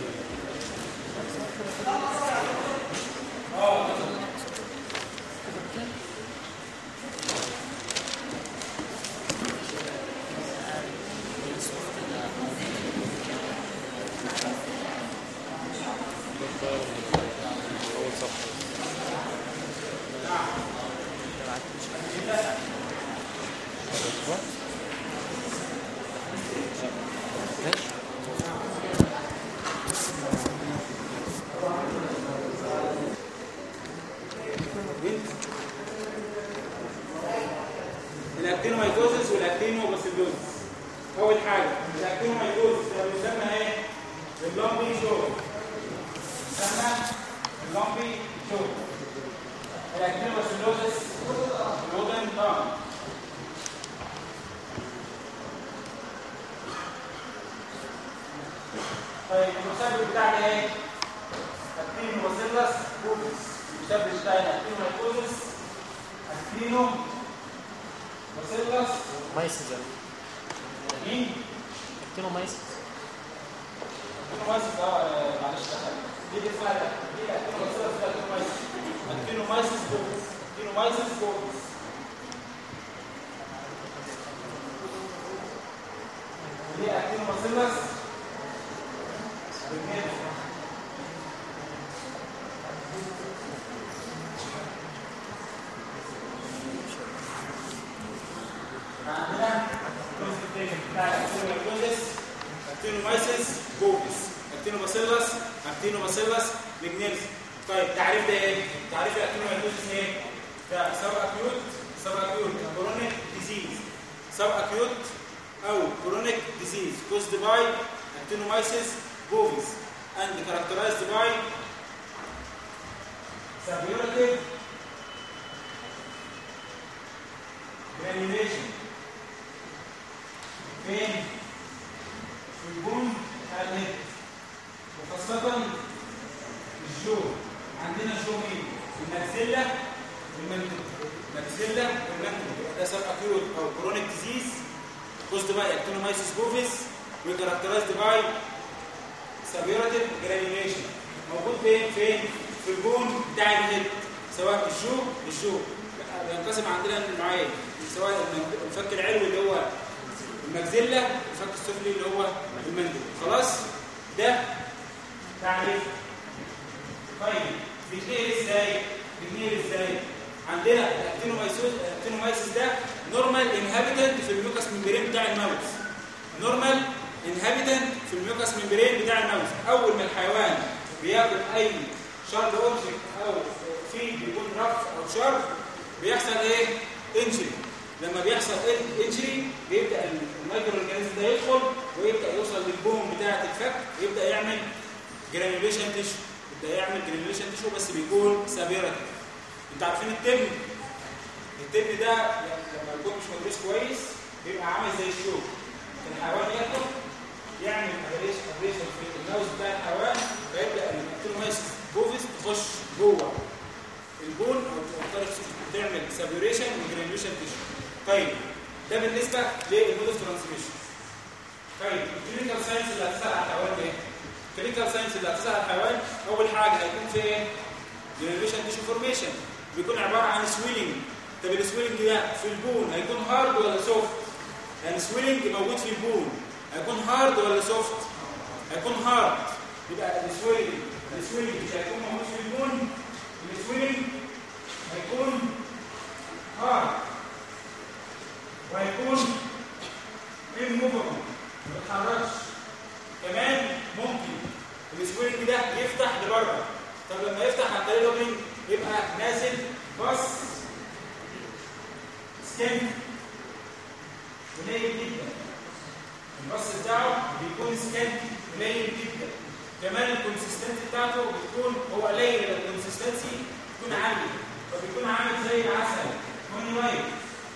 اول صفحه ماشي الاكتينومايكوزس والاكتينوباسيلوزس اول حاجه الاكتينومايكوزس ده بيسمى ايه اللامبي شو بيسمى اللامبي شو الاكتينوباسيلوزس الودن طعم طيب المسبب بتاعنا ايه؟ اكتينو باسيلس بوبس المسبب بتاعنا اكتينو مايكوزس اكتينو باسيلس مايسز مين؟ اكتينو مايسز اكتينومايسيس اه آه، معلش دخل دي دي اسمها ده دي اكتينومايسيس ده اكتينومايسيس اكتينومايسيس بوبس اكتينومايسيس بوبس دي اكتينومايسيس بالنسبه عندنا الكونسنتريشن بتاع الاكتينومايكوزيس اكتينومايسيس بوبس اكتينوباسيلس اكتينوباسيلس ميجنيلز طيب تعريف ده ايه؟ تعريف الاكتينومايكوزيس ايه؟ ده سب اكيوت سب اكيوت كرونيك ديزيز سب اكيوت او كرونيك ديزيز caused by actinomyces bovis and characterized by suburative granulation فين؟ في البون بتاع الهيد وخاصة الجو عندنا الجو مين؟ الماكسيلا والمندل الماكسيلا والمندل ده سب اكيوت او كرونيك ديزيز caused by actinomyces bovis وكاركترايزد باي سبيورتيف جرانيوليشن موجود فين؟ فين؟ في البون بتاع الهيد سواء الجو الجو بينقسم عندنا لنوعين سواء الفك العلوي اللي هو المجزلة الفك السفلي اللي هو المندل خلاص ده تعريف طيب بيتنقل ازاي بيتنقل ازاي عندنا الاكتينومايسيس الاكتينومايسيس ده نورمال انهابيتنت في الميوكس ممبرين بتاع الماوس نورمال انهابيتنت في الميوكس ممبرين بتاع الماوس اول ما الحيوان بياكل اي شارب اوبجكت او فيد بيكون رف او شارب بيحصل ايه انجري لما بيحصل انجري بيبدا المايكرو اورجانيزم ده يدخل ويبدا يوصل للبوم بتاعه الفك ويبدا يعمل جرانيوليشن تيشو يبدا يعمل جرانيوليشن تيشو بس بيكون سابيرتيف انتوا عارفين التبن التبن ده لما يكون مش مدروس كويس بيبقى عامل زي الشوك الحيوان ياكل يعمل ابريشن ابريشن في النوز بتاع الحيوان فيبدا الاكتينومايسيس بوفيس تخش جوه البون او الطرف تعمل سابيوريشن وجرانيوليشن تيشو طيب ده بالنسبه للمود اوف ترانسميشن طيب الكلينيكال ساينس اللي هتسال على الحيوان ايه؟ الكلينيكال ساينس اللي هتسال على الحيوان اول حاجه هيكون في ايه؟ جرانيوليشن تيشو فورميشن بيكون عباره عن سويلنج طب السويلنج ده في البون هيكون هارد ولا سوفت؟ يعني سويلنج موجود في البون هيكون هارد ولا سوفت؟ هيكون هارد يبقى السويلنج السويلنج مش هيكون موجود في البون السويلنج هيكون هارد وهيكون immovable ما بيتحركش كمان ممكن السويلنج ده يفتح لبره طب لما يفتح عن طريق الاوبننج يبقى نازل بص سكن قليل جدا البص بتاعه بيكون سكن قليل جدا كمان الكونسستنسي بتاعته بتكون هو قليل الكونسستنسي بتكون عاليه فبيكون عامل زي العسل هوني وايت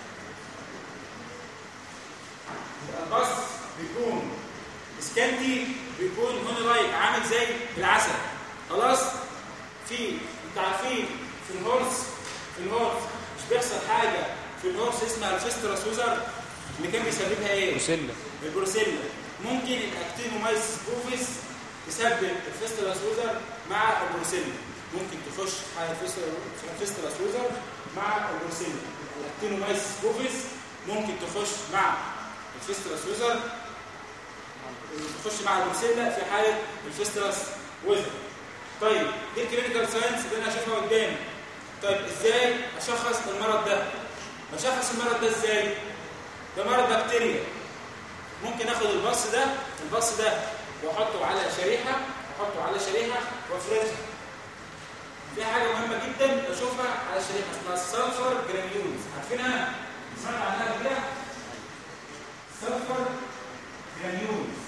البص بيكون سكنتي بيكون هوني لايك عامل زي العسل خلاص في انتوا عارفين في الهورس في الهورس مش بيحصل حاجه في الهورس اسمها الفيسترا سوزر اللي كان بيسببها ايه؟ بروسيلا البروسيلا ممكن الاكتينومايسيس بوفيس تسبب الفيسترا سوزر مع البروسيلا ممكن تخش على الفيسترا الفيسترا سوزر مع البروسيلا الاكتينومايسيس بوفيس ممكن تخش مع الفيسترا سوزر تخش مع البروسيلا في حاله الفيسترس ويزر طيب دي الكلينيكال ساينس اللي انا اشوفها قدامي طيب ازاي اشخص المرض ده اشخص المرض ده ازاي ده مرض بكتيريا ممكن اخد البص ده البص ده واحطه على شريحه احطه على شريحه وافردها في حاجه مهمه جدا بشوفها على الشريحه اسمها السلفر جرانيولز عارفينها سمعت عنها قبل كده سلفر جرانيولز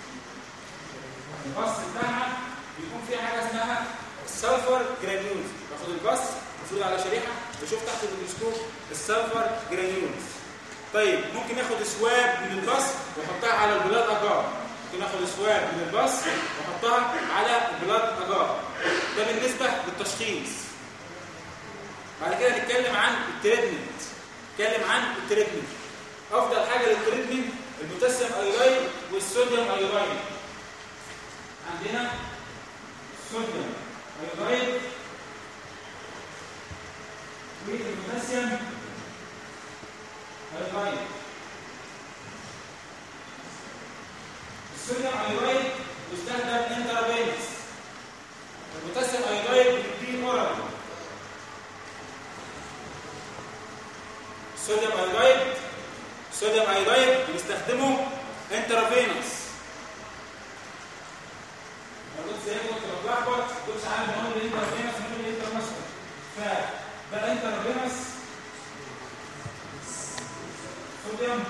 البص بتاعها بيكون فيها حاجه اسمها السلفر جرانيولز باخد البص المفروض على شريحه بشوف تحت الميكروسكوب السلفر جرانيولز طيب ممكن اخد سواب من البص واحطها على البلاد اجار ممكن اخد سواب من الباص واحطها على البلاد اجار ده بالنسبه للتشخيص بعد كده نتكلم عن التريتمنت نتكلم عن التريتمنت افضل حاجه للتريتمنت البوتاسيوم ايودايد والصوديوم ايودايد عندنا صوديوم ايودايد والبوتاسيوم ايودايد الصوديوم ايودايد يستخدم انترافينس البوتاسيوم ايودايد بيديه اورال الصوديوم ايودايد الصوديوم ايودايد بنستخدمه انترافينس قلت زي ما كنت بتلخبط ما كنتش عارف نقول الانترافينس ونقول الانترماسكولار فده انترافينس صوديوم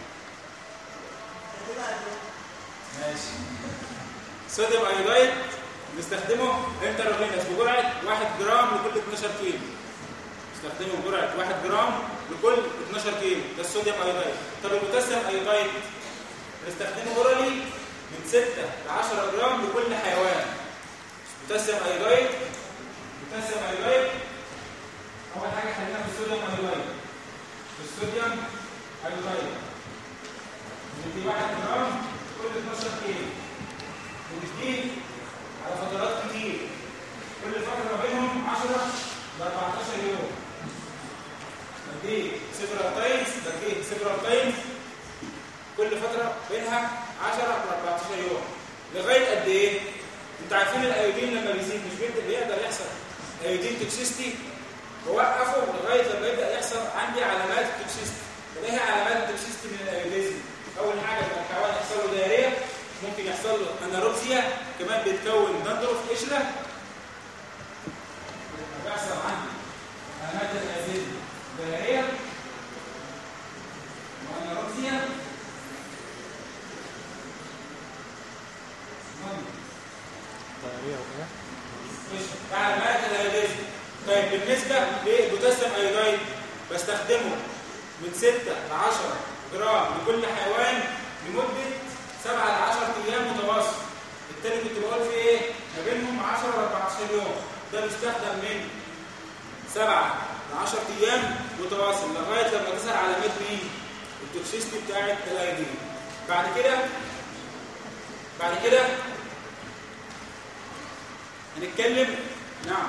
ماشي صوديوم ايودايد بنستخدمه انترافينس بجرعه 1 جرام لكل 12 كيلو نستخدمه بجرعه 1 جرام لكل 12 كيلو ده الصوديوم ايودايد طب البوتاسيوم ايودايد بنستخدمه اورالي من 6 ل 10 جرام لكل حيوان بوتاسيوم ايودايد بوتاسيوم ايودايد اول حاجه خلينا في الصوديوم ايودايد في الصوديوم ايودايد ندي 1 جرام كل 12 كيلو ونديه على فترات كتير كل فتره ما بينهم 10 ل 14 يوم بديه سيفرال تايمز بديه سيفرال تايمز كل فتره بينها 10 ل 14 يوم لغايه قد ايه؟ انتوا عارفين الايودين لما بيزيد مش بيقدر بيقدر يحصل ايودين توكسيستي بوقفه لغايه لما يبدا يحصل عندي علامات التوكسيستي ايه هي علامات التوكسيستي من الايوديزم؟ اول حاجه لما الحيوان يحصل له دايريه ممكن يحصل له اناروكسيا كمان بيتكون دندروف قشره بيحصل عندي علامات الايوديزم دايريه واناروكسيا طيب وكده ده علامات الايوديزم طيب بالنسبه للبوتاسيوم ايودايد بستخدمه من 6 ل 10 جرام لكل حيوان لمده 7 ل 10 ايام متواصل التاني كنت بقول فيه ايه ما بينهم 10 ل 14 يوم ده بيستخدم من 7 ل 10 ايام متواصل لغايه لما تظهر علامات مين التوكسيستي بتاعت الايودين بعد كده بعد كده هنتكلم نعم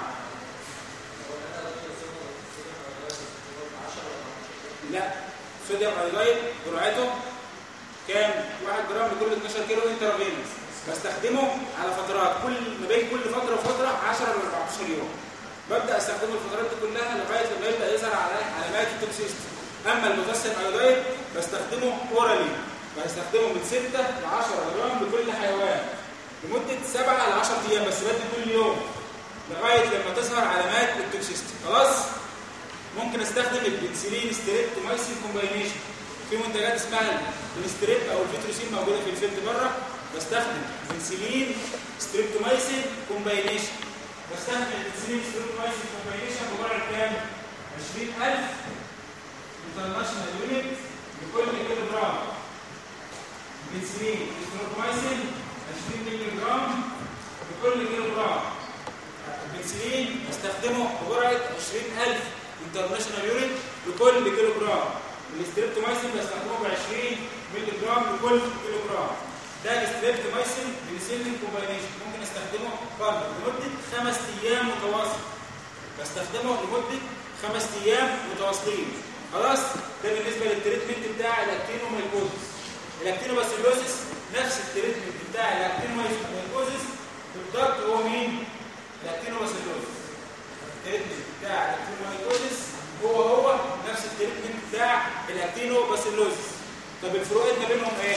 لا صوديوم ايودايد جرعته كام 1 جرام لكل 12 كيلو انترافينوس بستخدمه على فترات كل ما بين كل فتره وفتره 10 ل 14 يوم ببدا استخدمه الفترات دي كلها لغايه لما يبدا يظهر على علامات التوكسيستي اما البوتاسيوم ايودايد بستخدمه اورالي بستخدمه من 6 ل 10 جرام لكل حيوان لمده 7 ل 10 ايام بس بدي كل يوم لغايه لما تظهر علامات التوكسيستي خلاص ممكن استخدم البنسلين ستريبتومايسين كومباينيشن في منتجات اسمها الستريب او الفيتروسين موجوده في الفيلد بره بستخدم بنسلين ستريبتومايسين كومباينيشن بستخدم البنسلين ستريبتومايسين كومباينيشن بجرعه كام 20000 انترناشونال يونت لكل كيلو جرام بنسلين ستريبتومايسين 20 مللي جرام لكل كيلو جرام البنسلين بستخدمه بجرعه 20000 انترناشونال يونت لكل كيلو جرام الستريبتومايسين بستخدمه ب 20 مللي جرام لكل كيلو جرام ده الستريبتومايسين بنسلين كومباينيشن ممكن استخدمه برضه لمده خمس ايام متواصل بستخدمه لمده خمس ايام متواصلين خلاص ده بالنسبه للتريتمنت بتاع الاكتينومايكوزس الاكتينوباسيلوزس نفس التريتمنت بتاع الاكتينومايكوزس بالضبط هو مين الاكتينوباسيلوزس التريتمنت بتاع الاكتينومايكوزس هو هو نفس التريتمنت بتاع الاكتينوباسيلوزس طب الفروقات ما بينهم ايه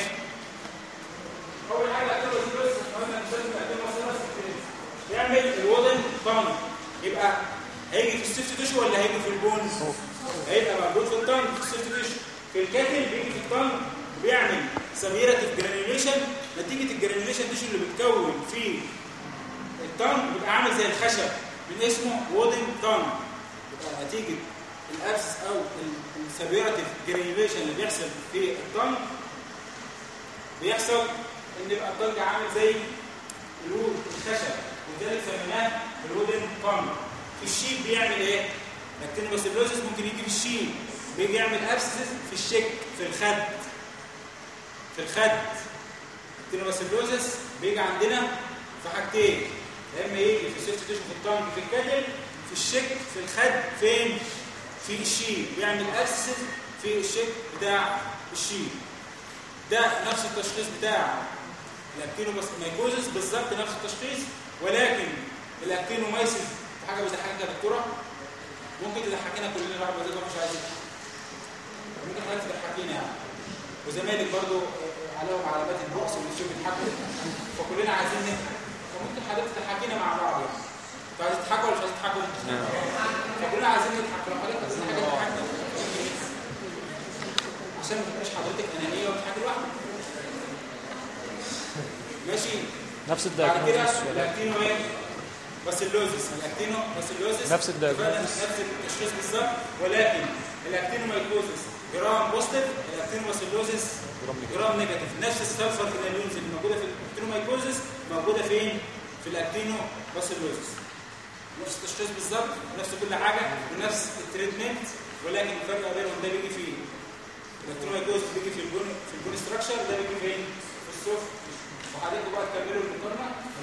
اول حاجه الاكتينوباسيلوزس احنا قلنا بنستخدم الاكتينوباسيلوزس بيعمل الودن طن يبقى هيجي في السيفت تيشو ولا هيجي في البون هيبقى موجود في الطن في السيفت تيشو في الكاتل بيجي في الطن بيعمل سبيراتيف جرانيوليشن نتيجه الجرانيوليشن تيشو اللي بتكون في الطن بيبقى عامل زي الخشب من اسمه وودن طن يبقى نتيجه الابسس او السبيراتيف جرانيوليشن اللي بيحصل في الطن بيحصل ان يبقى الطنج عامل زي الود الخشب ولذلك سميناه الودن طنج في الشيب بيعمل ايه؟ الاكتينوباسيلوزيس ممكن يجي في الشيب بيجي يعمل ابسس في الشك في الخد في الخد الاكتينوباسيلوزيس بيجي عندنا في حاجتين يا اما يجي في السيفت تيشو في الطنج في الكدل في الشك في الخد فين؟ في الشيب بيعمل ابسس في الشك بتاع الشيب ده نفس التشخيص بتاع الاكتينومايكوزس بالظبط نفس التشخيص ولكن الاكتينومايسيس في حاجه بتضحكك يا دكتوره ممكن تضحكينا كلنا الواحد مزاجه مش عايز يضحك. ممكن حاجه تضحكينا يعني وزمالك برضو عليهم علامات البؤس والشوف بيضحكوا فكلنا عايزين نضحك فممكن حضرتك تضحكينا مع بعض يعني انتوا عايزين تضحكوا ولا مش عايزين تضحكوا؟ فكلنا عايزين نضحك لو حضرتك عايزين حاجه تضحكنا عشان ما تبقاش حضرتك انانيه وتضحكي لوحدك ماشي نفس بعد كده الدايجنوزس ولا الاكتينو ايه؟ باسيلوزيس الاكتينو باسيلوزيس نفس الدايجنوزس. نفس التشخيص بالظبط ولكن الاكتينو مايكوزيس جرام بوزيتيف الاكتينو باسيلوزيس جرام نيجاتيف نفس السلفر كيناليونز اللي موجوده في الاكتينو مايكوزيس موجوده فين؟ في الاكتينو باسيلوزيس نفس التشخيص بالظبط ونفس كل حاجه ونفس التريتمنت ولكن الفرق بينهم ده بيجي فين؟ الاكتينو مايكوزيس بيجي في البون في البون ستراكشر ده بيجي فين؟ في السوفت وحضرتك بقى تكملوا المقارنه